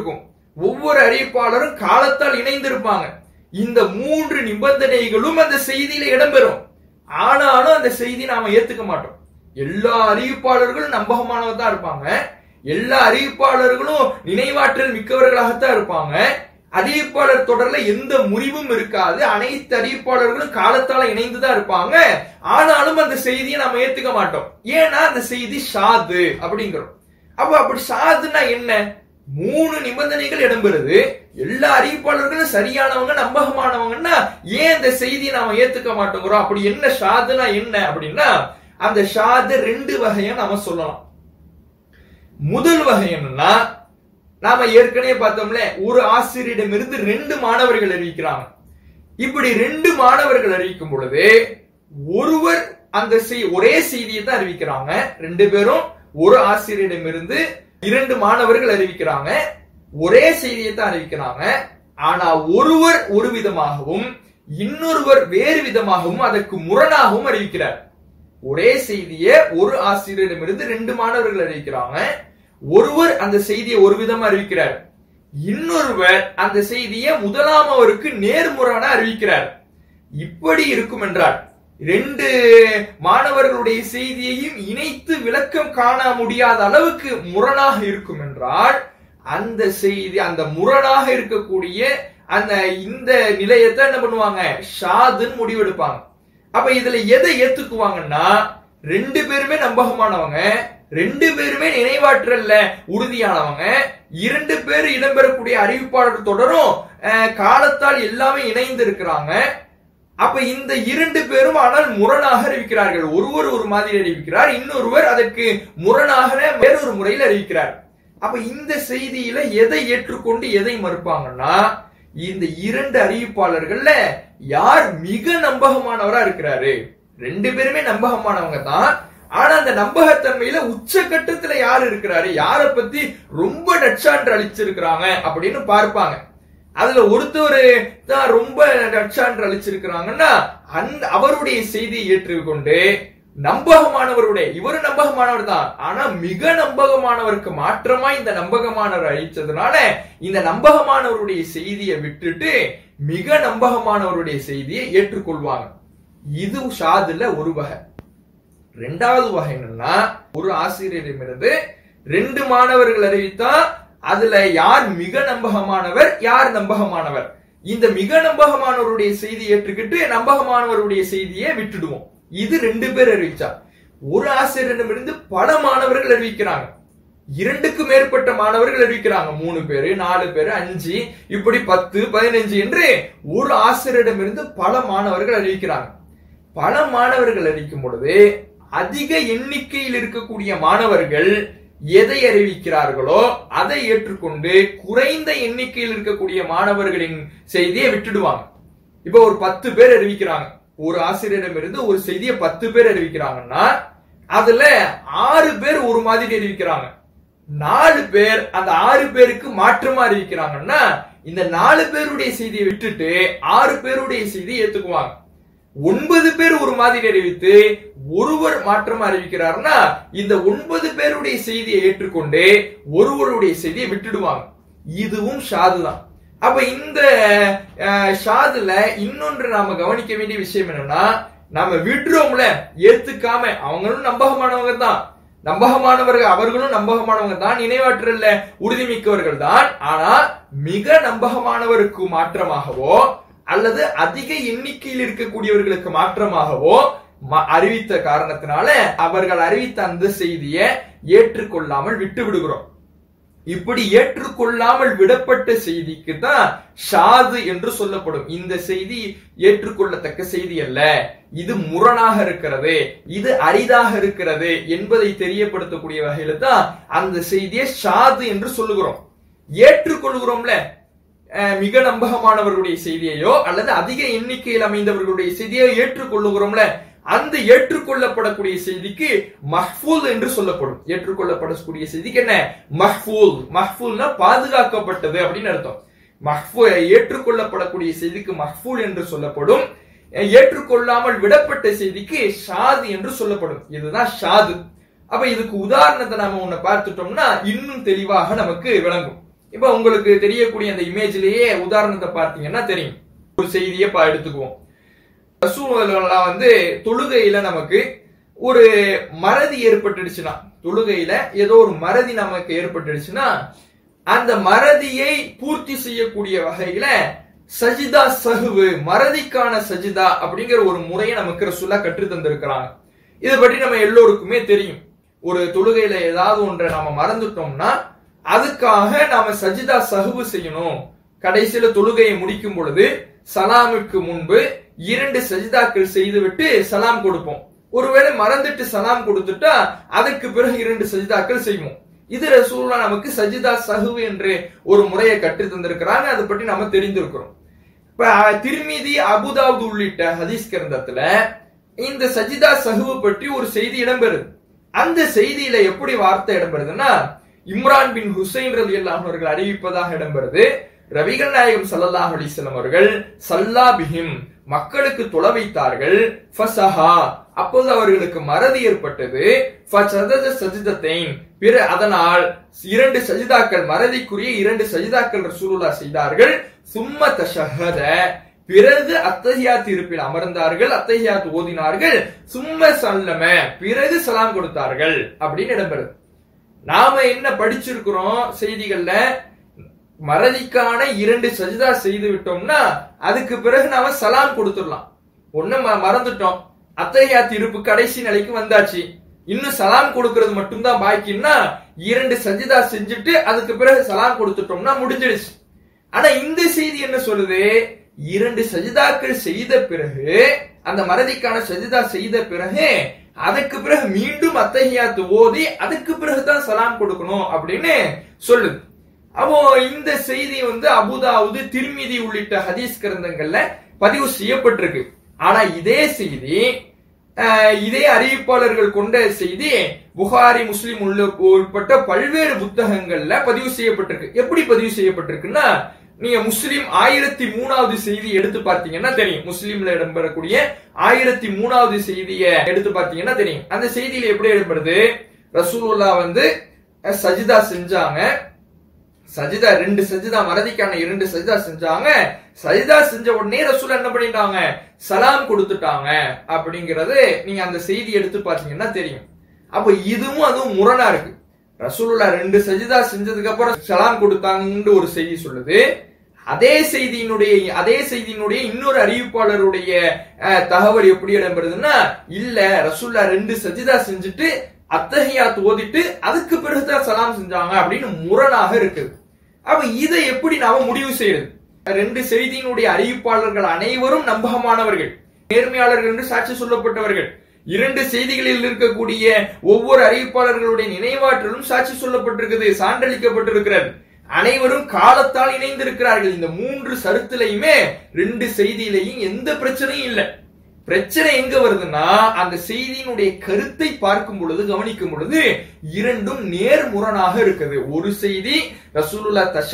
ஒவ்வொரு அறிவிப்பாளரும் காலத்தால் இணைந்திருப்பாங்க இந்த மூன்று நிபந்தனைகளும் அந்த செய்தியில இடம்பெறும் ஆனாலும் அந்த செய்தி நாம ஏத்துக்க மாட்டோம் எல்லா அறிவிப்பாளர்களும் நம்பகமானவங்க தான் இருப்பாங்க எல்லா அறிவிப்பாளர்களும் நினைவாற்றல் மிக்கவர்களாகத்தான் இருப்பாங்க அறிவிப்பாளர் தொடர்ல எந்த முறிவும் இருக்காது அனைத்து அறிவிப்பாளர்களும் காலத்தால இணைந்துதான் இருப்பாங்க ஆனாலும் அந்த செய்தியை நாம ஏத்துக்க மாட்டோம் ஏன்னா அந்த செய்தி ஷாது அப்படிங்கிறோம் அப்ப அப்படி ஷாதுன்னா என்ன மூணு நிபந்தனைகள் இடம்பெறுது எல்லா அறிவிப்பாளர்களும் சரியானவங்க நம்பகமானவங்கன்னா ஏன் இந்த செய்தியை நாம ஏத்துக்க மாட்டோங்கிறோம் அப்படி என்ன ஷாதுனா என்ன அப்படின்னா அந்த ஷாது ரெண்டு வகையா நாம சொல்லலாம் முதல் வகை என்னன்னா நாம ஏற்கனவே பார்த்தோம்ல ஒரு ஆசிரியரிடமிருந்து ரெண்டு மாணவர்கள் அறிவிக்கிறாங்க இப்படி ரெண்டு மாணவர்கள் அறிவிக்கும் பொழுது ஒருவர் அந்த செய் ஒரே செய்தியை தான் அறிவிக்கிறாங்க ரெண்டு பேரும் ஒரு ஆசிரியரிடமிருந்து இரண்டு மாணவர்கள் அறிவிக்கிறாங்க ஒரே செய்தியை தான் அறிவிக்கிறாங்க ஆனா ஒருவர் ஒரு விதமாகவும் இன்னொருவர் வேறு விதமாகவும் அதற்கு முரணாகவும் அறிவிக்கிறார் ஒரே செய்தியை ஒரு ஆசிரியரிடமிருந்து ரெண்டு மாணவர்கள் அறிவிக்கிறாங்க ஒருவர் அந்த செய்தியை ஒரு விதமா அறிவிக்கிறார் இன்னொருவர் அந்த செய்தியை முதலாம் அவருக்கு நேர்முறான அறிவிக்கிறார் இப்படி இருக்கும் என்றால் ரெண்டு மாணவர்களுடைய செய்தியையும் இணைத்து விளக்கம் காண முடியாத அளவுக்கு முரணாக இருக்கும் என்றால் அந்த செய்தி அந்த முரணாக இருக்கக்கூடிய அந்த இந்த நிலையத்தை என்ன பண்ணுவாங்க ஷாதுன்னு முடிவெடுப்பாங்க அப்ப இதுல எதை ஏத்துக்குவாங்கன்னா ரெண்டு பேருமே நம்பகமானவங்க ரெண்டு பேருமே நினைவாற்றல்ல உறுதியானவங்க இரண்டு பேர் இடம்பெறக்கூடிய அறிவிப்பாளர் தொடரும் அஹ், காலத்தால் எல்லாமே இணைந்து இருக்கிறாங்க அப்ப இந்த இரண்டு பேரும் ஆனால் முரணாக அறிவிக்கிறார்கள் ஒருவர் ஒரு மாதிரி அறிவிக்கிறார் இன்னொருவர் அதற்கு முரணாக வேறொரு முறையில் அறிவிக்கிறார் அப்ப இந்த செய்தியில எதை ஏற்றுக்கொண்டு எதை மறுப்பாங்கன்னா இந்த இரண்டு அறிவிப்பாளர்கள்ல யார் மிக நம்பகமானவரா இருக்கிறாரு ரெண்டு பேருமே நம்பகமானவங்க தான் ஆனா அந்த நம்பகத்தன்மையில உச்சகட்டத்துல யார் இருக்கிறாரு யார பத்தி ரொம்ப நற்சான்று அளிச்சிருக்கிறாங்க அப்படின்னு பார்ப்பாங்க அதுல ஒருத்தர் தான் ரொம்ப நற்சான்று அளிச்சிருக்கிறாங்கன்னா அந்த அவருடைய செய்தியை ஏற்றுக்கொண்டு நம்பகமானவருடைய இவரு நம்பகமானவர் தான் ஆனா மிக நம்பகமானவருக்கு மாற்றமா இந்த நம்பகமானவர் அழிச்சதுனால இந்த நம்பகமானவருடைய செய்தியை விட்டுட்டு மிக நம்பகமானவருடைய செய்தியை ஏற்றுக்கொள்வாங்க இது ஷாதுல ஒரு வகை ரெண்டாவது வகை என்னன்னா ஒரு ஆசிரியரிடமிருந்து ரெண்டு மாணவர்கள் அறிவித்தா அதுல யார் மிக நம்பகமானவர் யார் நம்பகமானவர் இந்த மிக நம்பகமானவருடைய செய்தி ஏற்றுக்கிட்டு நம்பகமானவருடைய செய்தியை விட்டுடுவோம் இது ரெண்டு பேர் அறிவிச்சா ஒரு ஆசிரியரிடமிருந்து பல மாணவர்கள் அறிவிக்கிறாங்க இரண்டுக்கு மேற்பட்ட மாணவர்கள் அறிவிக்கிறாங்க மூணு பேரு நாலு பேரு அஞ்சு இப்படி பத்து பதினஞ்சு என்று ஒரு ஆசிரியரிடமிருந்து பல மாணவர்கள் அறிவிக்கிறாங்க பல மாணவர்கள் அறிவிக்கும் பொழுது அதிக எண்ணிக்கையில் இருக்கக்கூடிய மாணவர்கள் எதை அறிவிக்கிறார்களோ அதை ஏற்றுக்கொண்டு குறைந்த எண்ணிக்கையில் இருக்கக்கூடிய மாணவர்களின் செய்தியை விட்டுடுவாங்க இப்ப ஒரு பத்து பேர் அறிவிக்கிறாங்க ஒரு ஆசிரியரிடமிருந்து ஒரு செய்தியை பத்து பேர் அறிவிக்கிறாங்கன்னா அதுல ஆறு பேர் ஒரு மாதிரி அறிவிக்கிறாங்க நாலு பேர் அந்த ஆறு பேருக்கு மாற்றமா அறிவிக்கிறாங்கன்னா இந்த நாலு பேருடைய செய்தியை விட்டுட்டு ஆறு பேருடைய செய்தியை ஏத்துக்குவாங்க ஒன்பது பேர் ஒரு மாதிரி அறிவித்து ஒருவர் மாற்றமா அறிவிக்கிறார்னா இந்த ஒன்பது பேருடைய செய்தியை ஏற்றுக்கொண்டு ஒருவருடைய செய்தியை விட்டுடுவாங்க இதுவும் ஷாது தான் அப்ப இந்த அஹ், ஷாதுல இன்னொன்று நாம கவனிக்க வேண்டிய விஷயம் என்னன்னா நாம விடுறோம்ல ஏத்துக்காம அவங்களும் நம்பகமானவங்க தான் நம்பகமானவர்கள் அவர்களும் நம்பகமானவங்க தான் நினைவாற்றல்ல உறுதிமிக்கவர்கள் தான் ஆனா மிக நம்பகமானவருக்கு மாற்றமாகவோ அல்லது அதிக எண்ணிக்கையில் இருக்கக்கூடியவர்களுக்கு மாற்றமாகவோ ம- அறிவித்த காரணத்தினால அவர்கள் அறிவித்த அந்த செய்தியை ஏற்றுக்கொள்ளாமல் விட்டு விடுகிறோம் இப்படி ஏற்றுக்கொள்ளாமல் விடப்பட்ட செய்திக்கு தான் ஷாது என்று சொல்லப்படும் இந்த செய்தி ஏற்றுக்கொள்ளத்தக்க செய்தி அல்ல இது முரணாக இருக்கிறது இது அரிதாக இருக்கிறது என்பதை தெரியப்படுத்தக்கூடிய வகையில தான் அந்த செய்தியை ஷாது என்று சொல்லுகிறோம் ஏற்றுக்கொள்கிறோம்ல அஹ், மிக நம்பகமானவர்களுடைய செய்தியையோ அல்லது அதிக எண்ணிக்கையில் அமைந்தவர்களுடைய செய்தியோ ஏற்றுக்கொள்ளுகிறோம்ல அந்த ஏற்றுக்கொள்ளப்படக்கூடிய செய்திக்கு மஹ்ஃபூல் என்று சொல்லப்படும் ஏற்றுக்கொள்ளப்படக்கூடிய செய்திக்கு என்ன மஹ்ஃபூல் மஹ்ஃபூல்னா பாதுகாக்கப்பட்டது அப்படின்னு அர்த்தம் மஹ்ஃபூ ஏற்றுக்கொள்ளப்படக்கூடிய செய்திக்கு மஹ்ஃபூல் என்று சொல்லப்படும் அஹ், ஏற்றுக்கொள்ளாமல் விடப்பட்ட செய்திக்கு ஷாது என்று சொல்லப்படும் இதுதான் ஷாது அப்ப இதுக்கு உதாரணத்தை நாம ஒண்ணு பார்த்துட்டோம்னா இன்னும் தெளிவாக நமக்கு விளங்கும் இப்ப உங்களுக்கு தெரியக்கூடிய அந்த இமேஜ்லயே உதாரணத்தை பார்த்தீங்கன்னா தெரியும் ஒரு செய்தியை பா- எடுத்துக்குவோம் ரசூலுல்லா வந்து தொழுகையில நமக்கு ஒரு மறதி ஏற்பட்டுடுச்சுன்னா தொழுகையில ஏதோ ஒரு மறதி நமக்கு ஏற்பட்டுடுச்சுன்னா அந்த மறதியை பூர்த்தி செய்யக்கூடிய வகையில சஜிதா சஹுவு மறதிக்கான சஜிதா அப்படிங்கிற ஒரு முறையை நமக்கு ரசூலா கற்று தந்திருக்கிறாங்க இதை பற்றி நம்ம எல்லோருக்குமே தெரியும் ஒரு தொழுகையில ஏதாவது ஒன்றை நாம மறந்துட்டோம்னா அதுக்காக நாம சஜிதா சஹுவு செய்யணும் கடைசியில தொழுகையை முடிக்கும் பொழுது சலாமுக்கு முன்பு இரண்டு சஜிதாக்கள் செய்துவிட்டு சலாம் கொடுப்போம் ஒருவேளை மறந்துட்டு சலாம் கொடுத்துட்டா அதற்கு பிறகு இரண்டு சஜிதாக்கள் செய்வோம் இது ரசூல்லா நமக்கு சஜிதா சஹு என்று ஒரு முறையை கற்று தந்திருக்கிறாங்க அதை பற்றி நம்ம தெரிந்திருக்கிறோம் இப்ப அஹ், திருமிதி அபுதாவுது உள்ளிட்ட ஹதீஸ் கிரந்தத்துல இந்த சஜிதா சஹுவை பற்றி ஒரு செய்தி இடம்பெறுது அந்த செய்தியில எப்படி வார்த்தை இடம்பெறுதுன்னா இம்ரான் பின் ஹுசைன் ரலி அவர்கள் அறிவிப்பதாக இடம்பெறுது ரவிகள் நாயகம் ஸல்லல்லாஹு அலைஹி வஸல்லம் அவர்கள் சல்லா பிஹிம் மக்களுக்கு தொலை வைத்தார்கள் ஃபஸஹா அப்போது அவர்களுக்கு மறதி ஏற்பட்டது ஃபசதத சஜிதத்தைன் பிற அதனால் இரண்டு சஜிதாக்கள் மறதிக்குரிய இரண்டு சஜிதாக்கள் ரசூலுல்லாஹ் செய்தார்கள் சும்ம தஷஹத பிறகு அத்தஹியாத் இருப்பில் அமர்ந்தார்கள் அத்தஹியாத் ஓதினார்கள் சும்ம சல்லம பிறகு சலாம் கொடுத்தார்கள் அப்படின்னு இடம்பெறுது நாம என்ன படிச்சிருக்கிறோம் செய்திகள்ல மறதிக்கான இரண்டு சஜிதா செய்து விட்டோம்னா அதுக்கு பிறகு நாம சலாம் கொடுத்துடலாம் ஒண்ணு ம- மறந்துட்டோம் அத்தகையாத் இருப்பு கடைசி நிலைக்கு வந்தாச்சு இன்னும் சலாம் கொடுக்கிறது மட்டும்தான் பாக்கின்னா இரண்டு சஜிதா செஞ்சுட்டு அதுக்கு பிறகு சலாம் கொடுத்துட்டோம்னா முடிஞ்சிடுச்சு ஆனா இந்த செய்தி என்ன சொல்லுது இரண்டு சஜிதாக்கள் செய்த பிறகு அந்த மறதிக்கான சஜிதா செய்த பிறகு அதுக்கு பிறகு மீண்டும் அத்தஹியாத்து ஓதி அதுக்கு பிறகுதான் சலாம் கொடுக்கணும் அப்படின்னு சொல்லுது அப்போ இந்த செய்தி வந்து அபுதாவுது திருமிதி உள்ளிட்ட ஹதீஸ் கிரந்தங்கள்ல பதிவு செய்யப்பட்டிருக்கு ஆனா இதே செய்தி அஹ், இதே அறிவிப்பாளர்கள் கொண்ட செய்தி புகாரி முஸ்லிம் உள்ள உட்பட்ட பல்வேறு புத்தகங்கள்ல பதிவு செய்யப்பட்டிருக்கு எப்படி பதிவு செய்யப்பட்டிருக்குன்னா நீங்க முஸ்லிம் ஆயிரத்தி மூணாவது செய்தி எடுத்து பார்த்தீங்கன்னா தெரியும் முஸ்லிம்ல இடம்பெறக்கூடிய ஆயிரத்தி மூணாவது செய்தியை எடுத்து பார்த்தீங்கன்னா தெரியும் அந்த செய்தியில எப்படி இடம்பெறுது ரசூலுல்லா வந்து அஹ், சஜிதா செஞ்சாங்க சஜிதா ரெண்டு சஜிதா மறதிக்கான இரண்டு சஜிதா செஞ்சாங்க சஜிதா செஞ்ச உடனே ரசூல் என்ன பண்ணிட்டாங்க சலாம் கொடுத்துட்டாங்க அப்படிங்கறது நீங்க அந்த செய்தி எடுத்து பாத்தீங்கன்னா தெரியும் அப்ப இதுவும் அதுவும் முரணா இருக்கு ரசூலுல்லா ரெண்டு சஜிதா செஞ்சதுக்கு அப்புறம் சலாம் கொடுத்தாங்கன்னு ஒரு செய்தி சொல்லுது அதே செய்தியினுடைய அதே செய்தியினுடைய இன்னொரு அறிவிப்பாளருடைய அஹ், தகவல் எப்படி இடம்பெறுதுன்னா இல்ல ரசூல்லா ரெண்டு சஜிதா செஞ்சுட்டு அத்தகையாத் ஓதிட்டு அதுக்கு பிறகுதான் சலாம் செஞ்சாங்க அப்படின்னு முரணாக இருக்குது அப்ப இதை எப்படி நாம முடிவு செய்யறது ரெண்டு செய்தியினுடைய அறிவிப்பாளர்கள் அனைவரும் நம்பகமானவர்கள் நேர்மையாளர்கள் என்று சாட்சி சொல்லப்பட்டவர்கள் இரண்டு செய்திகளில் இருக்கக்கூடிய ஒவ்வொரு அறிவிப்பாளர்களுடைய நினைவாற்றலும் சாட்சி சொல்லப்பட்டிருக்குது சான்றளிக்கப்பட்டிருக்கிறது அனைவரும் காலத்தால் இணைந்திருக்கிறார்கள் இந்த மூன்று சருத்திலையுமே ரெண்டு செய்தியிலையும் எந்த பிரச்சனையும் இல்லை பிரச்சனை எங்க வருதுன்னா அந்த செய்தியினுடைய கருத்தை பார்க்கும் பொழுது கவனிக்கும் பொழுது இரண்டும் நேர்முரணாக இருக்குது ஒரு செய்தி ரசூலுல்லா தஷ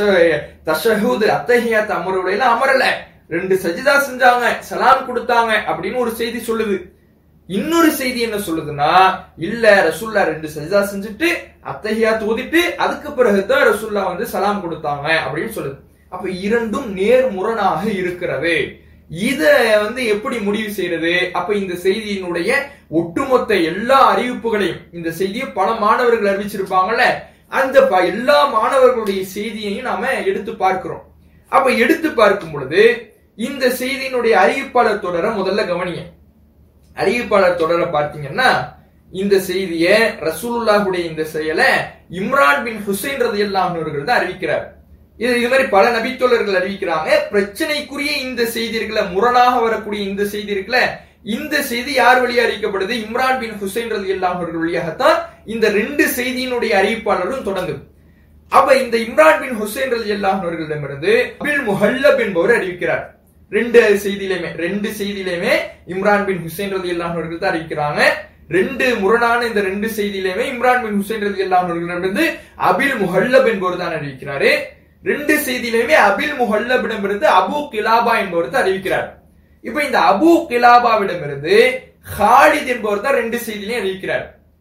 தஷஹூது அத்தஹியாத் அமருடையில அமரல ரெண்டு சஜிதா செஞ்சாங்க சலாம் கொடுத்தாங்க அப்படின்னு ஒரு செய்தி சொல்லுது இன்னொரு செய்தி என்ன சொல்லுதுன்னா இல்ல ரசூல்லா ரெண்டு சஜிதா செஞ்சுட்டு அத்தஹியா தூதிட்டு அதுக்கு பிறகுதான் ரசூல்லா வந்து சலாம் கொடுத்தாங்க அப்படின்னு சொல்லுது அப்ப இரண்டும் நேர்முரணாக இருக்கிறது இத வந்து எப்படி முடிவு செய்யறது அப்ப இந்த செய்தியினுடைய ஒட்டுமொத்த எல்லா அறிவிப்புகளையும் இந்த செய்தியை பல மாணவர்கள் அறிவிச்சிருப்பாங்கல்ல அந்த ப- எல்லா மாணவர்களுடைய செய்தியையும் நாம எடுத்து பார்க்கிறோம் அப்ப எடுத்து பார்க்கும் பொழுது இந்த செய்தியினுடைய அறிவிப்பாளர் தொடர முதல்ல கவனிங்க அறிவிப்பாளர் தொடர பார்த்தீங்கன்னா இந்த செய்திய ரசூலுல்லாஹுடைய இந்த செயலை இம்ரான் பின் ஹுசைன் ரதியல்லாஹு அவர்கள் தான் அறிவிக்கிறார் இது இது மாதிரி பல நபித்தோழர்கள் அறிவிக்கிறாங்க பிரச்சனைக்குரிய இந்த செய்தி இருக்குல்ல முரணாக வரக்கூடிய இந்த செய்தி இருக்குல்ல இந்த செய்தி யார் வழியா அறிவிக்கப்படுது இம்ரான் பின் ஹுசைன் ரதியல்லாஹு அவர்கள் வழியாகத்தான் இந்த ரெண்டு செய்தியினுடைய அறிவிப்பாளரும் தொடங்குது அப்ப இந்த இம்ரான் பின் ஹுசைன் ரலி அவர்களிடமிருந்து அபில் முஹல்லப் என்பவர் அறிவிக்கிறார் ரெண்டு செய்தியிலுமே ரெண்டு செய்தியிலுமே இம்ரான் பின் ஹுசைன் ரலி அவர்கள் தான் அறிவிக்கிறாங்க ரெண்டு முரணான இந்த ரெண்டு செய்தியிலுமே இம்ரான் பின் ஹுசைன் ரலி அவர்களிடமிருந்து அபில் முஹல்லப் என்பவர் தான் அறிவிக்கிறாரு ரெண்டு செய்தியிலுமே அபில் முஹல்லபிடமிருந்து அபு கிலாபா என்பவர் தான் அறிவிக்கிறார் இப்ப இந்த அபு கிலாபாவிடமிருந்து ஹாலித் என்பவர் தான் ரெண்டு செய்தியிலையும் அறிவிக்கிறார்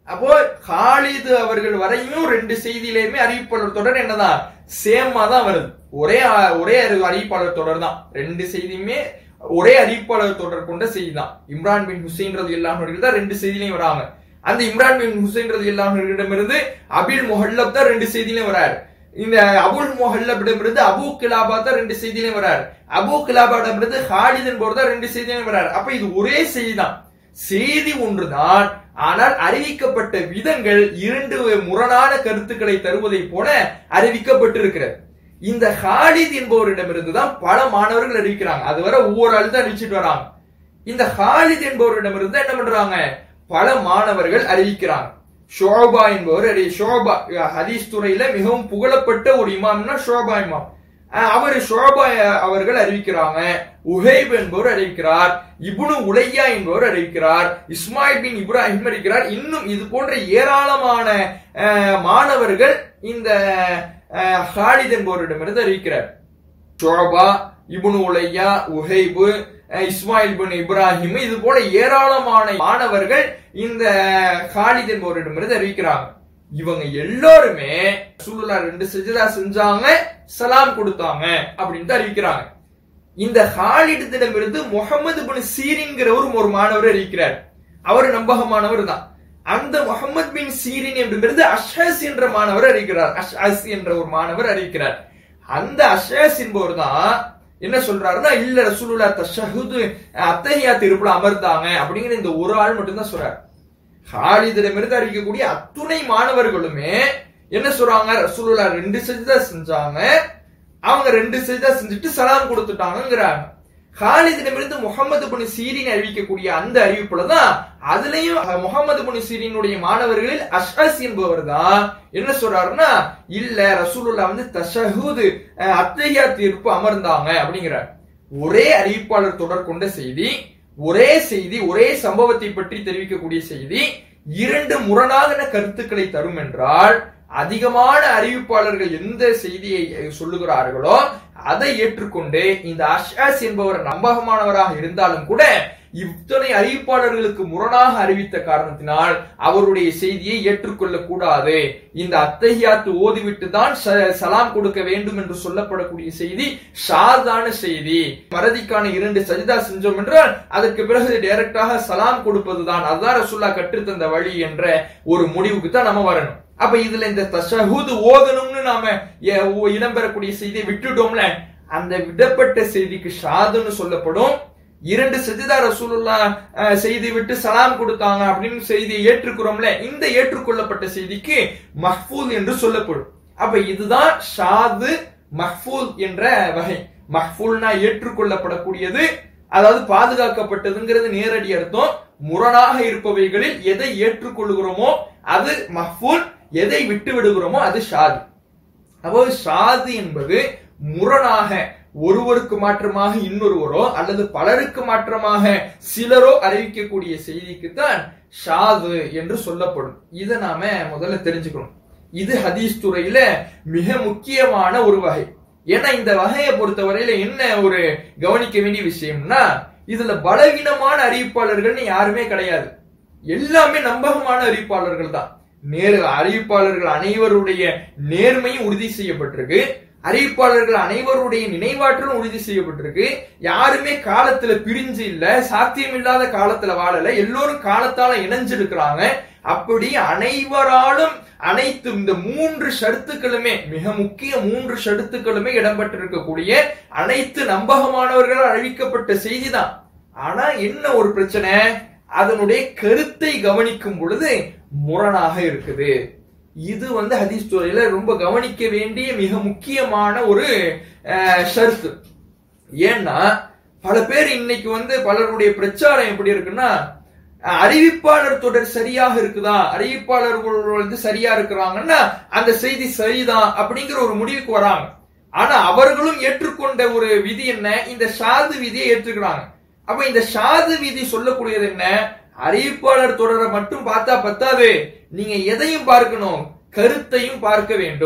அப்போ ஹாலிது அவர்கள் வரையும் ரெண்டு செய்தியிலையுமே அறிவிப்பாளர் தொடர் என்னதான் சேமா தான் வருது ஒரே ஆ- ஒரே அறி- அறிவிப்பாளர் தொடர் தான் ரெண்டு செய்தியுமே ஒரே அறிவிப்பாளர் தொடர் கொண்ட செய்தி தான் இம்ரான் பின் ஹுசைன் ரதி இல்லாமல் தான் ரெண்டு செய்திலையும் வராங்க அந்த இம்ரான் பின் ஹுசைன் ரதி இல்லாமலிடமிருந்து அபில் முஹல்லப் தான் ரெண்டு செய்திலையும் வராரு இந்த அபுல் முஹல்லபிடமிருந்து அபு கிலாபா தான் ரெண்டு செய்திலையும் வராரு அபு கிலாபாடமிருந்து ஹாலித் என்பவர் தான் ரெண்டு செய்திலையும் வராரு அப்ப இது ஒரே செய்தி தான் செய்தி ஒன்றுதான் ஆனால் அறிவிக்கப்பட்ட விதங்கள் இரண்டு முரணான கருத்துக்களை தருவதை போல அறிவிக்கப்பட்டிருக்கிறது இந்த ஹாலித் என்பவரிடமிருந்து தான் பல மாணவர்கள் அறிவிக்கிறாங்க அதுவரை ஒவ்வொரு ஆள் தான் அறிவிச்சிட்டு வராங்க இந்த ஹாலித் என்பவரிடமிருந்து என்ன பண்றாங்க பல மாணவர்கள் அறிவிக்கிறாங்க ஷோபா என்பவர் அறி- ஷோபா ஹதீஸ் துறையில மிகவும் புகழப்பட்ட ஒரு இமாம்னா ஷோபா இமாம் அஹ் அவர் ஷோபா அஹ், அவர்கள் அறிவிக்கிறாங்க உஹைப் என்பவர் அறிவிக்கிறார் இப்னு உலையா என்பவர் அறிவிக்கிறார் இஸ்மாயில் பின் இப்ராஹிம் அறிவிக்கிறார் இன்னும் இது போன்ற ஏராளமான அஹ், மாணவர்கள் இந்த அஹ், ஹாலித் என்பவரிடமிருந்து அறிவிக்கிறார் ஷோபா இப்னு உலையா உஹைபு அஹ், இஸ்மாயில் பின் இப்ராஹிம் இது போல ஏராளமான மாணவர்கள் இந்த ஹாலித் என்பவரிடமிருந்து அறிவிக்கிறாங்க இவங்க எல்லாருமே ரசூலுல்லாஹ் ரெண்டு சஜதா செஞ்சாங்க சலாம் கொடுத்தாங்க அப்படின்னு தான் அறிவிக்கிறாங்க இந்த ஹாலிடத்திடமிருந்து முகமது பின் சீரின்கிறவரும் ஒரு மாணவர் அறிவிக்கிறார் அவர் நம்பகமானவர் தான் அந்த முகமது பின் சீரின் என்பது அஷஸ் என்ற மாணவர் அறிவிக்கிறார் அஷஸ் என்ற ஒரு மாணவர் அறிவிக்கிறார் அந்த அஷஸ் என்பவர் தான் என்ன சொல்றாருன்னா இல்ல ரசூலுல்லா தஷஹுது அத்தஹியா திருப்புல அமர்ந்தாங்க அப்படிங்கிற இந்த ஒரு ஆள் மட்டும் தான் சொல்றாரு ஹாலிதிடமிருந்து அறிவிக்கக்கூடிய அத்துணை மாணவர்களுமே என்ன சொல்றாங்க ரசூலுல்லா ரெண்டு சஜிதா செஞ்சாங்க அவங்க ரெண்டு சஜிதா செஞ்சுட்டு சலாம் கொடுத்துட்டாங்கிறாங்க ஹாலிதிடமிருந்து முகமது புனி சீரின் அறிவிக்கக்கூடிய அந்த அறிவிப்புல தான் அதுலயும் முகமது புனி சீரினுடைய மாணவர்களில் அஷ்அஸ் என்பவர் தான் என்ன சொல்றாருன்னா இல்ல ரசூலுல்லா வந்து தஷஹூது அத்தையா தீர்ப்பு அமர்ந்தாங்க அப்படிங்கிறார் ஒரே அறிவிப்பாளர் தொடர் கொண்ட செய்தி ஒரே செய்தி ஒரே சம்பவத்தை பற்றி தெரிவிக்கக்கூடிய செய்தி இரண்டு முரணான கருத்துக்களை தரும் என்றால் அதிகமான அறிவிப்பாளர்கள் எந்த செய்தியை சொல்லுகிறார்களோ அதை ஏற்றுக்கொண்டு இந்த அஷாஸ் என்பவர் நம்பகமானவராக இருந்தாலும் கூட இத்தனை அறிவிப்பாளர்களுக்கு முரணாக அறிவித்த காரணத்தினால் அவருடைய செய்தியை ஏற்றுக்கொள்ள கூடாது இந்த அத்தஹியாத்து ஓதிவிட்டு தான் ச- சலாம் கொடுக்க வேண்டும் என்று சொல்லப்படக்கூடிய செய்தி ஷாதான செய்தி மறதிக்கான இரண்டு சஜிதா செஞ்சோம் என்றால் அதற்கு பிறகு டைரக்டாக சலாம் கொடுப்பதுதான் அதுதான் ரசூல்லா கற்றுத்தந்த வழி என்ற ஒரு முடிவுக்கு தான் நம்ம வரணும் அப்ப இதுல இந்த தஷஹூத் ஓதணும்னு நாம எ- ஓ- இடம்பெறக்கூடிய செய்தியை விட்டுட்டோம்ல அந்த விடப்பட்ட செய்திக்கு ஷாதுன்னு சொல்லப்படும் இரண்டு சஜிதா ரசூலுல்லா அஹ், செய்தி விட்டு சலாம் கொடுத்தாங்க அப்படின்னு செய்தியை ஏற்றுக்கிறோம்ல இந்த ஏற்றுக்கொள்ளப்பட்ட செய்திக்கு மஹ்பூல் என்று சொல்லப்படும் அப்ப இதுதான் ஷாது மஹ்பூல் என்ற வகை மஹ்பூல்னா ஏற்றுக்கொள்ளப்படக்கூடியது அதாவது பாதுகாக்கப்பட்டதுங்கிறது நேரடி அர்த்தம் முரணாக இருப்பவைகளில் எதை ஏற்றுக்கொள்கிறோமோ அது மஹ்பூல் எதை விட்டு விடுகிறோமோ அது ஷாது அப்போ ஷாது என்பது முரணாக ஒருவருக்கு மாற்றமாக இன்னொருவரோ அல்லது பலருக்கு மாற்றமாக சிலரோ அறிவிக்கக்கூடிய செய்திக்கு தான் ஷாது என்று சொல்லப்படும் இதை நாம முதல்ல தெரிஞ்சுக்கணும் இது ஹதீஸ் துறையில மிக முக்கியமான ஒரு வகை ஏன்னா இந்த வகையை பொறுத்தவரையில என்ன ஒரு கவனிக்க வேண்டிய விஷயம்னா இதுல பலவீனமான அறிவிப்பாளர்கள்னு யாருமே கிடையாது எல்லாமே நம்பகமான அறிவிப்பாளர்கள் தான் நேரு அறிவிப்பாளர்கள் அனைவருடைய நேர்மையும் உறுதி செய்யப்பட்டிருக்கு அறிவிப்பாளர்கள் அனைவருடைய நினைவாற்றலும் உறுதி செய்யப்பட்டிருக்கு யாருமே காலத்துல பிரிஞ்சு இல்ல சாத்தியம் இல்லாத காலத்துல வாழல எல்லோரும் காலத்தால இணைஞ்சிருக்கிறாங்க அப்படி அனைவராலும் அனைத்து இந்த மூன்று ஷருத்துக்களுமே மிக முக்கிய மூன்று ஷருத்துக்களுமே இடம்பெற்றிருக்கக்கூடிய அனைத்து நம்பகமானவர்களால் அறிவிக்கப்பட்ட செய்திதான் ஆனா என்ன ஒரு பிரச்சனை அதனுடைய கருத்தை கவனிக்கும் பொழுது முரணாக இருக்குது இது வந்து ஹதீஸ் துறையில ரொம்ப கவனிக்க வேண்டிய மிக முக்கியமான ஒரு அஹ், ஷர்த்து ஏன்னா பல பேர் இன்னைக்கு வந்து பலருடைய பிரச்சாரம் எப்படி இருக்குன்னா அஹ், அறிவிப்பாளர் தொடர் சரியாக இருக்குதா அறிவிப்பாளர்கள் வந்து சரியா இருக்கிறாங்கன்னா அந்த செய்தி சரிதான் அப்படிங்கிற ஒரு முடிவுக்கு வராங்க ஆனா அவர்களும் ஏற்றுக்கொண்ட ஒரு விதி என்ன இந்த ஷாது விதியை ஏற்றுக்கிறாங்க அப்ப இந்த ஷாது விதி சொல்லக்கூடியது என்ன அறிவிப்பாளர் தொடரை மட்டும் பார்த்தா பத்தாது நீங்க எதையும் பார்க்கணும் கருத்தையும் பார்க்க வேண்டும்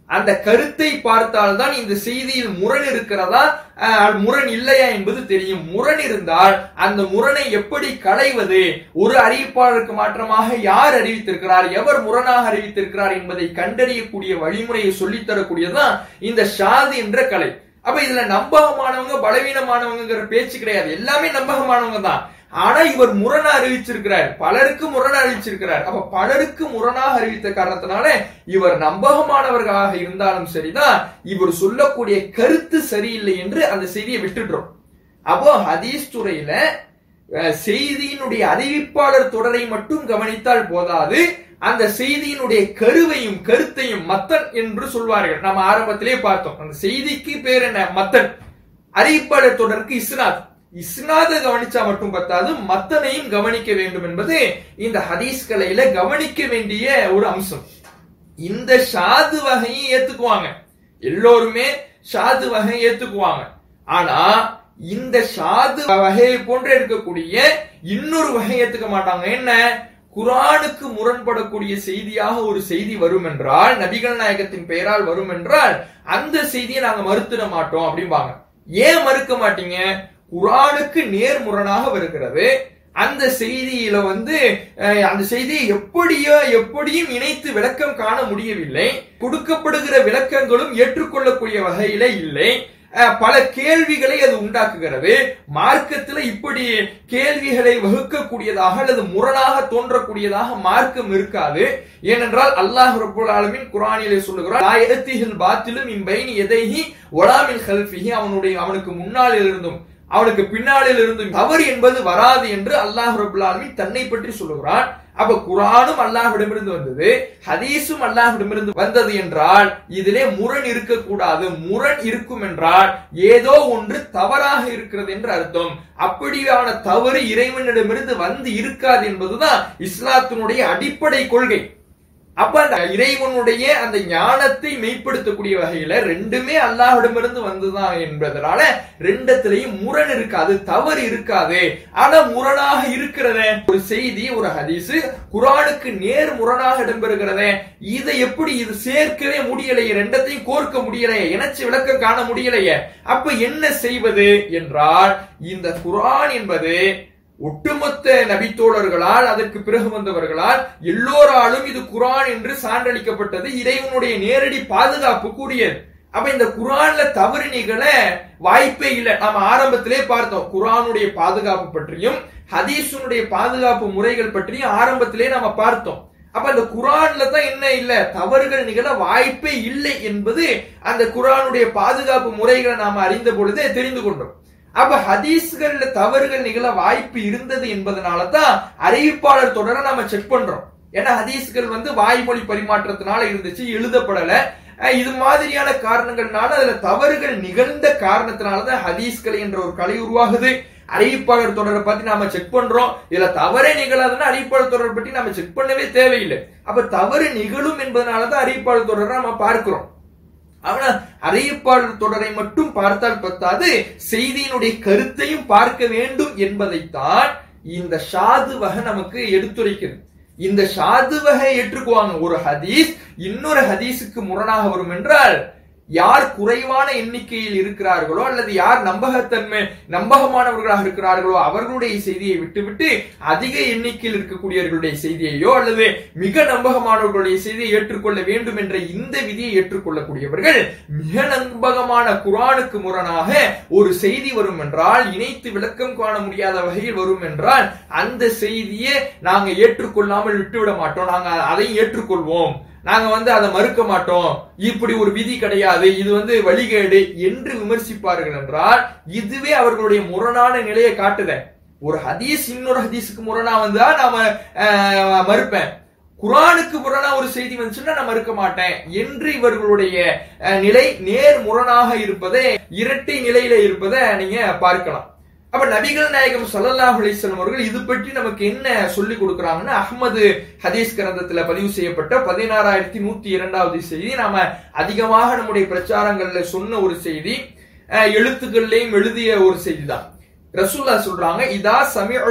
அந்த கருத்தை பார்த்தால்தான் இந்த செய்தியில் முரண் இருக்கிறதா அஹ், முரண் இல்லையா என்பது தெரியும் முரண் இருந்தால் அந்த முரணை எப்படி களைவது ஒரு அறிவிப்பாளருக்கு மாற்றமாக யார் அறிவித்திருக்கிறார் எவர் முரணாக அறிவித்திருக்கிறார் என்பதை கண்டறியக்கூடிய வழிமுறையை சொல்லித் தரக்கூடியதுதான் இந்த ஷாது என்ற கலை அப்ப இதுல நம்பகமானவங்க பலவீனமானவங்கிற பேச்சு கிடையாது எல்லாமே நம்பகமானவங்க தான் ஆனா இவர் முரணா அறிவிச்சிருக்கிறார் பலருக்கு முரணா அறிவிச்சிருக்கிறார் அப்ப பலருக்கு முரணாக அறிவித்த காரணத்தினால இவர் நம்பகமானவர்களாக இருந்தாலும் சரிதான் இவர் சொல்லக்கூடிய கருத்து சரியில்லை என்று அந்த செய்தியை விட்டுடுறோம் அப்போ ஹதீஸ் துறையில அஹ், செய்தியினுடைய அறிவிப்பாளர் தொடரை மட்டும் கவனித்தால் போதாது அந்த செய்தியினுடைய கருவையும் கருத்தையும் மத்தன் என்று சொல்வார்கள் நம்ம ஆரம்பத்திலே பார்த்தோம் அந்த செய்திக்கு பேர் என்ன மத்தன் அறிவிப்பாளர் தொடருக்கு இஸ்னாத் இஸ்னாத கவனிச்சா மட்டும் பத்தாது மத்தனையும் கவனிக்க வேண்டும் என்பது இந்த ஹதீஸ் கலையில கவனிக்க வேண்டிய ஒரு அம்சம் இந்த ஷாது வகையை ஏத்துக்குவாங்க எல்லோருமே ஷாது வகையை ஏத்துக்குவாங்க ஆனா இந்த ஷாது வகையை போன்று இருக்கக்கூடிய இன்னொரு வகை ஏத்துக்க மாட்டாங்க என்ன குரானுக்கு முரண்படக்கூடிய செய்தியாக ஒரு செய்தி வரும் என்றால் நபிகள் நாயகத்தின் பெயரால் வரும் என்றால் அந்த செய்தியை நாங்க மறுத்திட மாட்டோம் அப்படிம்பாங்க ஏன் மறுக்க மாட்டீங்க குரானுக்கு நேர்முரணாக வருகிறது அந்த செய்தியில வந்து அஹ், அந்த செய்தியை எப்படியோ எப்படியும் இணைத்து விளக்கம் காண முடியவில்லை கொடுக்கப்படுகிற விளக்கங்களும் ஏற்றுக்கொள்ளக்கூடிய வகையில இல்லை அஹ், பல கேள்விகளை அது உண்டாக்குகிறது மார்க்கத்துல இப்படி கேள்விகளை வகுக்கக்கூடியதாக அல்லது முரணாக தோன்றக்கூடியதாக மார்க்கம் இருக்காது ஏனென்றால் அல்லாஹ் ரப்பல் ஆலமீன் குர்ஆனிலே சொல்லுகிறார் லா யஅத்திஹில் பாத்திலும் மின் பைனி யதைஹி வலா மின் கல்ஃபிஹி அவனுடைய அவனுக்கு முன்னாளில் இருந்தும் அவனுக்கு பின்னாளில் இருந்தும் தவறு என்பது வராது என்று அல்லாஹ் ரப்பல் ஆலமீன் தன்னை பற்றி சொல்லுகிறான் அப்ப குரானும் அல்லாஹ்விடமிருந்து வந்தது ஹதீஸும் அல்லாஹ்விடமிருந்து வந்தது என்றால் இதிலே முரண் இருக்கக்கூடாது முரண் இருக்கும் என்றால் ஏதோ ஒன்று தவறாக இருக்கிறது என்று அர்த்தம் அப்படியான தவறு இறைவனிடமிருந்து வந்து இருக்காது என்பதுதான் இஸ்லாத்தினுடைய அடிப்படை கொள்கை அப்ப அந்த இறைவனுடைய அந்த ஞானத்தை மெய்ப்படுத்தக்கூடிய வகையில ரெண்டுமே அல்லாஹ்விடமிருந்து வந்ததுதான் என்பதனால ரெண்டத்திலையும் முரண் இருக்காது தவறு இருக்காது ஆனா முரணாக இருக்கிறதே ஒரு செய்தி ஒரு ஹதீஸ் குரானுக்கு நேர் முரணாக இடம்பெறுகிறதே இதை எப்படி இது சேர்க்கவே முடியலையே ரெண்டத்தையும் கோர்க்க முடியலையே இணைச்சு விளக்கம் காண முடியலையே அப்ப என்ன செய்வது என்றால் இந்த குரான் என்பது ஒட்டுமொத்த நபித்தோழர்களால் அதற்கு பிறகு வந்தவர்களால் எல்லோராலும் இது குரான் என்று சான்றளிக்கப்பட்டது இறைவனுடைய நேரடி பாதுகாப்பு கூடியது அப்ப இந்த குரான்ல தவறு நிகழ வாய்ப்பே இல்லை நாம ஆரம்பத்திலே பார்த்தோம் குரானுடைய பாதுகாப்பு பற்றியும் ஹதீஸுனுடைய பாதுகாப்பு முறைகள் பற்றியும் ஆரம்பத்திலே நாம பார்த்தோம் அப்ப அந்த குரான்ல தான் என்ன இல்ல தவறுகள் நிகழ வாய்ப்பே இல்லை என்பது அந்த குரானுடைய பாதுகாப்பு முறைகளை நாம அறிந்த பொழுதே தெரிந்து கொண்டோம் அப்ப ஹதீஸ்கள்ல தவறுகள் நிகழ வாய்ப்பு இருந்தது என்பதனால தான் அறிவிப்பாளர் தொடர நாம செக் பண்றோம் ஏன்னா ஹதீஸ்கள் வந்து வாய்மொழி பரிமாற்றத்தினால இருந்துச்சு எழுதப்படல அஹ் இது மாதிரியான காரணங்கள்னால அதுல தவறுகள் நிகழ்ந்த காரணத்தினாலதான் ஹதீஸ்கள் என்ற ஒரு கலை உருவாகுது அறிவிப்பாளர் தொடரை பத்தி நாம செக் பண்றோம் இதுல தவறே நிகழாதுன்னா அறிவிப்பாளர் தொடர் பற்றி நாம செக் பண்ணவே தேவையில்லை அப்ப தவறு நிகழும் என்பதனாலதான் அறிவிப்பாளர் தொடரை நாம பார்க்கிறோம் ஆனா அறிவிப்பாளர் தொடரை மட்டும் பார்த்தால் பத்தாது செய்தியினுடைய கருத்தையும் பார்க்க வேண்டும் என்பதைத்தான் இந்த ஷாது வகை நமக்கு எடுத்துரைக்குது இந்த ஷாது வகை ஏற்றுக்குவாங்க ஒரு ஹதீஸ் இன்னொரு ஹதீஸுக்கு முரணாக வரும் என்றால் யார் குறைவான எண்ணிக்கையில் இருக்கிறார்களோ அல்லது யார் நம்பகத்தன்மை நம்பகமானவர்களாக இருக்கிறார்களோ அவர்களுடைய செய்தியை விட்டுவிட்டு அதிக எண்ணிக்கையில் இருக்கக்கூடியவர்களுடைய செய்தியையோ அல்லது மிக நம்பகமானவர்களுடைய செய்தியை ஏற்றுக்கொள்ள வேண்டும் என்ற இந்த விதியை ஏற்றுக்கொள்ளக்கூடியவர்கள் மிக நம்பகமான குரானுக்கு முரணாக ஒரு செய்தி வரும் என்றால் இணைத்து விளக்கம் காண முடியாத வகையில் வரும் என்றால் அந்த செய்தியை நாங்க ஏற்றுக்கொள்ளாமல் விட்டுவிட மாட்டோம் நாங்க அதை ஏற்றுக்கொள்வோம் நாங்க வந்து அதை மறுக்க மாட்டோம் இப்படி ஒரு விதி கிடையாது இது வந்து வழிகேடு என்று விமர்சிப்பார்கள் என்றால் இதுவே அவர்களுடைய முரணான நிலையை காட்டுத ஒரு ஹதீஸ் இன்னொரு ஹதீஸுக்கு முரணா வந்தா நாம அஹ், மறுப்பேன் குரானுக்கு முரணா ஒரு செய்தி வந்துச்சுன்னா நான் மறுக்க மாட்டேன் என்று இவர்களுடைய அஹ், நிலை நேர் முரணாக இருப்பதை இரட்டை நிலையில இருப்பதை நீங்க பார்க்கலாம் அப்ப நபிகள் நாயகம் ஸல்லல்லாஹு அலைஹி வஸல்லம் அவர்கள் இது பற்றி நமக்கு என்ன சொல்லி கொடுக்கறாங்கன்னா அஹ்மது ஹதீஸ் கிரந்தத்துல பதிவு செய்யப்பட்ட பதினாறாயிரத்தி நூத்தி இரண்டாவது செய்தி நாம அதிகமாக நம்முடைய பிரச்சாரங்கள்ல சொன்ன ஒரு செய்தி அஹ், எழுத்துக்கள்லயும் எழுதிய ஒரு செய்தி தான் ரசூல்லா சொல்றாங்க இதா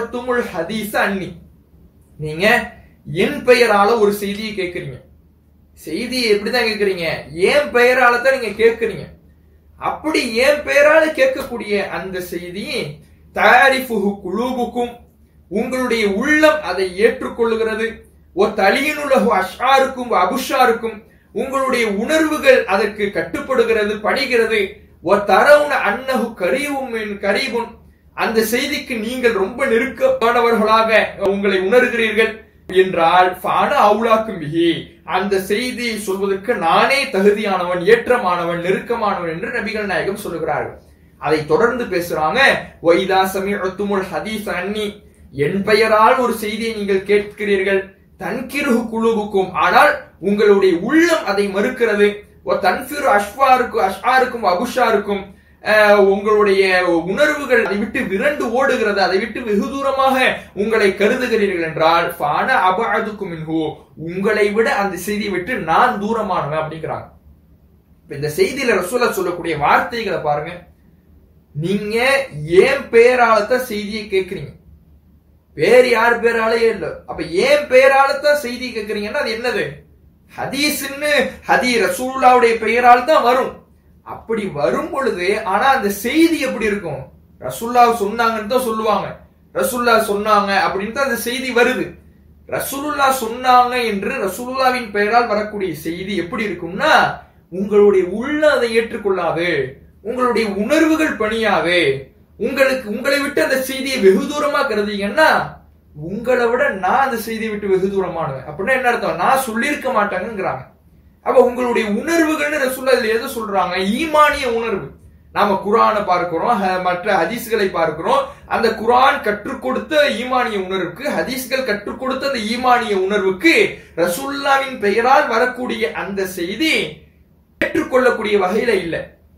சமிஅத்துமுல் ஹதீஸ அன்னி நீங்க என் பெயரால ஒரு செய்தியை கேட்கறீங்க செய்தியை எப்படிதான் கேக்குறீங்க ஏன் பெயரால தான் நீங்க கேக்குறீங்க அப்படி ஏன் பெயரால கேட்கக்கூடிய அந்த செய்தி தயாரிப்புகு குழுவுக்கும் உங்களுடைய உள்ளம் அதை ஏற்றுக்கொள்ளுகிறது ஒரு தலியினுலகு அஷாருக்கும் அபுஷாருக்கும் உங்களுடைய உணர்வுகள் அதற்கு கட்டுப்படுகிறது பணிகிறது ஒரு தரவுன அன்னகு கரீவும் கரீபுன் அந்த செய்திக்கு நீங்கள் ரொம்ப நெருக்கமானவர்களாக உங்களை உணர்கிறீர்கள் என்றால் ஃபான அவுலாக்கும் பிஹி அந்த செய்தியை சொல்வதற்கு நானே தகுதியானவன் ஏற்றமானவன் நெருக்கமானவன் என்று நபிகள் நாயகம் சொல்லுகிறார்கள் அதை தொடர்ந்து பேசுறாங்க ஒய்தா சமீஅத்துமுல் ஹதீஸ் அன்னி என் பெயரால் ஒரு செய்தியை நீங்கள் கேட்கிறீர்கள் தன்கிருகு குழுவுக்கும் ஆனால் உங்களுடைய உள்ளம் அதை மறுக்கிறது ஒரு தன்பிரு அஷ்வாருக்கும் அஷ்ஆருக்கும் அபுஷாருக்கும் அஹ், உங்களுடைய உணர்வுகள் அதை விட்டு விரண்டு ஓடுகிறது அதை விட்டு வெகு தூரமாக உங்களை கருதுகிறீர்கள் என்றால் ஃபான அபஅதுக்கும் மின்ஹு உங்களை விட அந்த செய்தியை விட்டு நான் தூரமானவன் அப்படிங்கிறாங்க இப்ப இந்த செய்தியில ரசூலா சொல்லக்கூடிய வார்த்தைகளை பாருங்க நீங்க ஏன் பேரால தான் செய்தியை கேட்கிறீங்க வேறு யார் பேராலேயே இல்ல அப்ப ஏன் பேரால தான் செய்தி கேட்கறீங்கன்னா அது என்னது ஹதீஸ்ன்னு ஹதி ரசூலுல்லாவுடைய பெயரால் தான் வரும் அப்படி வரும் பொழுது ஆனா அந்த செய்தி எப்படி இருக்கும் ரசூல்லா சொன்னாங்கன்னு தான் சொல்லுவாங்க ரசூல்லா சொன்னாங்க அப்படின்னு தான் அந்த செய்தி வருது ரசூலுல்லா சொன்னாங்க என்று ரசூலுல்லாவின் பெயரால் வரக்கூடிய செய்தி எப்படி இருக்கும்னா உங்களுடைய உள்ள அதை ஏற்றுக்கொள்ளாது உங்களுடைய உணர்வுகள் பணியாது உங்களுக்கு உங்களை விட்டு அந்த செய்தியை வெகு தூரமா கருதிங்கன்னா உங்களை விட நான் அந்த செய்தியை விட்டு வெகு தூரமானவன் அப்படின்னா என்ன அர்த்தம் நான் சொல்லியிருக்க மாட்டாங்கங்கிறாங்க அப்ப உங்களுடைய உணர்வுகள்னு ரசூல்லா இதுல எதை சொல்றாங்க ஈமானிய உணர்வு நாம குரானை பார்க்கிறோம் ஹ- மற்ற ஹதீஸ்களை பார்க்கிறோம் அந்த குரான் கற்றுக் கொடுத்த ஈமானிய உணர்வுக்கு ஹதீஸ்கள் கற்றுக் கொடுத்த அந்த ஈமானிய உணர்வுக்கு ரசூல்லாவின் பெயரால் வரக்கூடிய அந்த செய்தி ஏற்றுக்கொள்ளக்கூடிய வகையில இல்ல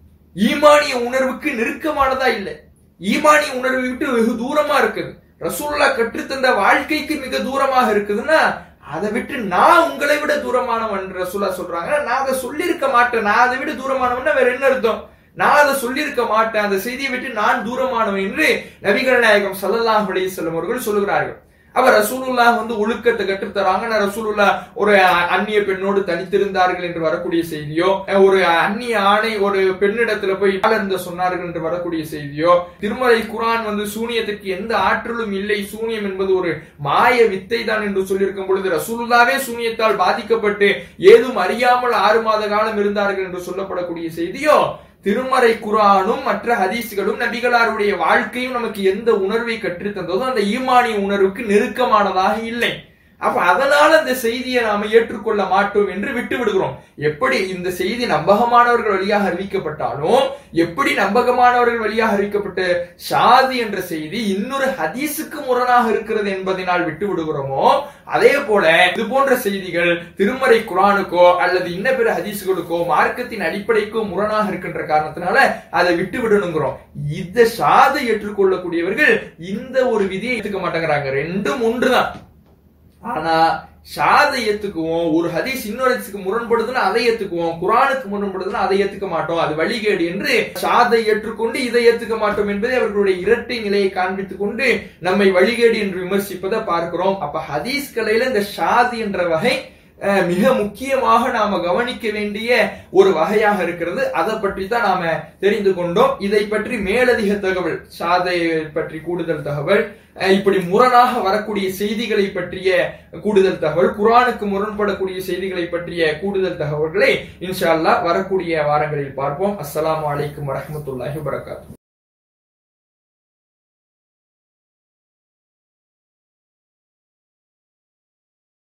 ஈமானிய உணர்வுக்கு நெருக்கமானதா இல்ல ஈமானிய உணர்வை விட்டு வெகு தூரமா இருக்குது ரசூல்லா கற்றுத்தந்த வாழ்க்கைக்கு மிக தூரமாக இருக்குதுன்னா அதை விட்டு நான் உங்களை விட தூரமானவன் ரசூலா சொல்றாங்க நான் அதை சொல்லியிருக்க மாட்டேன் நான் அதை விட தூரமானவன் வேற என்ன அர்த்தம் நான் அதை சொல்லியிருக்க மாட்டேன் அந்த செய்தியை விட்டு நான் தூரமானவன் என்று நபிகள் நாயகம் ஸல்லல்லாஹு அலைஹி வஸல்லம் அவர்கள் சொல்லுகிறார்கள் அப்ப ரசூலுல்லா வந்து ஒழுக்கத்தை கற்றுத்தராங்க நான் ரசூலுல்லா ஒரு அந்நிய பெண்ணோடு தனித்திருந்தார்கள் என்று வரக்கூடிய செய்தியோ ஒரு அந்நிய ஆணை ஒரு பெண்ணிடத்துல போய் இருந்த சொன்னார்கள் என்று வரக்கூடிய செய்தியோ திருமலை குரான் வந்து சூனியத்துக்கு எந்த ஆற்றலும் இல்லை சூனியம் என்பது ஒரு மாய வித்தை தான் என்று சொல்லியிருக்கும் பொழுது ரசூலுல்லாவே சூனியத்தால் பாதிக்கப்பட்டு ஏதும் அறியாமல் ஆறு மாத காலம் இருந்தார்கள் என்று சொல்லப்படக்கூடிய செய்தியோ திருமறை குரானும் மற்ற ஹதீஸ்களும் நபிகளாருடைய வாழ்க்கையும் நமக்கு எந்த உணர்வை கற்றுத்தந்ததோ அந்த ஈமானிய உணர்வுக்கு நெருக்கமானதாக இல்லை அப்ப அதனால அந்த செய்தியை நாம ஏற்றுக்கொள்ள மாட்டோம் என்று விட்டு விடுகிறோம் எப்படி இந்த செய்தி நம்பகமானவர்கள் வழியாக அறிவிக்கப்பட்டாலும் எப்படி நம்பகமானவர்கள் வழியாக அறிவிக்கப்பட்ட ஷாதி என்ற செய்தி இன்னொரு ஹதீஸுக்கு முரணாக இருக்கிறது என்பதனால் விட்டு விடுகிறோமோ அதே போல இது போன்ற செய்திகள் திருமறை குரானுக்கோ அல்லது இன்ன பிற ஹதீஸுகளுக்கோ மார்க்கத்தின் அடிப்படைக்கோ முரணாக இருக்கின்ற காரணத்தினால அதை விட்டு விடணுங்கிறோம் இந்த ஷாதை ஏற்றுக்கொள்ளக்கூடியவர்கள் இந்த ஒரு விதியை ஏத்துக்க மாட்டேங்கிறாங்க ரெண்டும் ஒன்றுதான் ஆனா ஷாதை ஏத்துக்குவோம் ஒரு ஹதீஸ் இன்னொரு ஹதீஸுக்கு முரண்படுதுன்னா அதை ஏத்துக்குவோம் குரானுக்கு முரண்படுதுன்னா அதை ஏத்துக்க மாட்டோம் அது வழிகேடு என்று ஷாதை ஏற்றுக்கொண்டு இதை ஏத்துக்க மாட்டோம் என்பதை அவர்களுடைய இரட்டை நிலையை காண்பித்துக் கொண்டு நம்மை வழிகேடு என்று விமர்சிப்பதை பார்க்கிறோம் அப்ப ஹதீஸ் கலையில இந்த ஷாதி என்ற வகை அஹ், மிக முக்கியமாக நாம கவனிக்க வேண்டிய ஒரு வகையாக இருக்கிறது அதை பற்றி தான் நாம தெரிந்து கொண்டோம் இதை பற்றி மேலதிக தகவல் சாதை பற்றி கூடுதல் தகவல் அஹ், இப்படி முரணாக வரக்கூடிய செய்திகளை பற்றிய கூடுதல் தகவல் குரானுக்கு முரண்படக்கூடிய செய்திகளை பற்றிய கூடுதல் தகவல்களை இன்ஷா அல்லாஹ் வரக்கூடிய வாரங்களில் பார்ப்போம் அஸ்ஸலாமு அலைக்கும் வரஹ்மத்துல்லாஹி வபரகாத்துஹு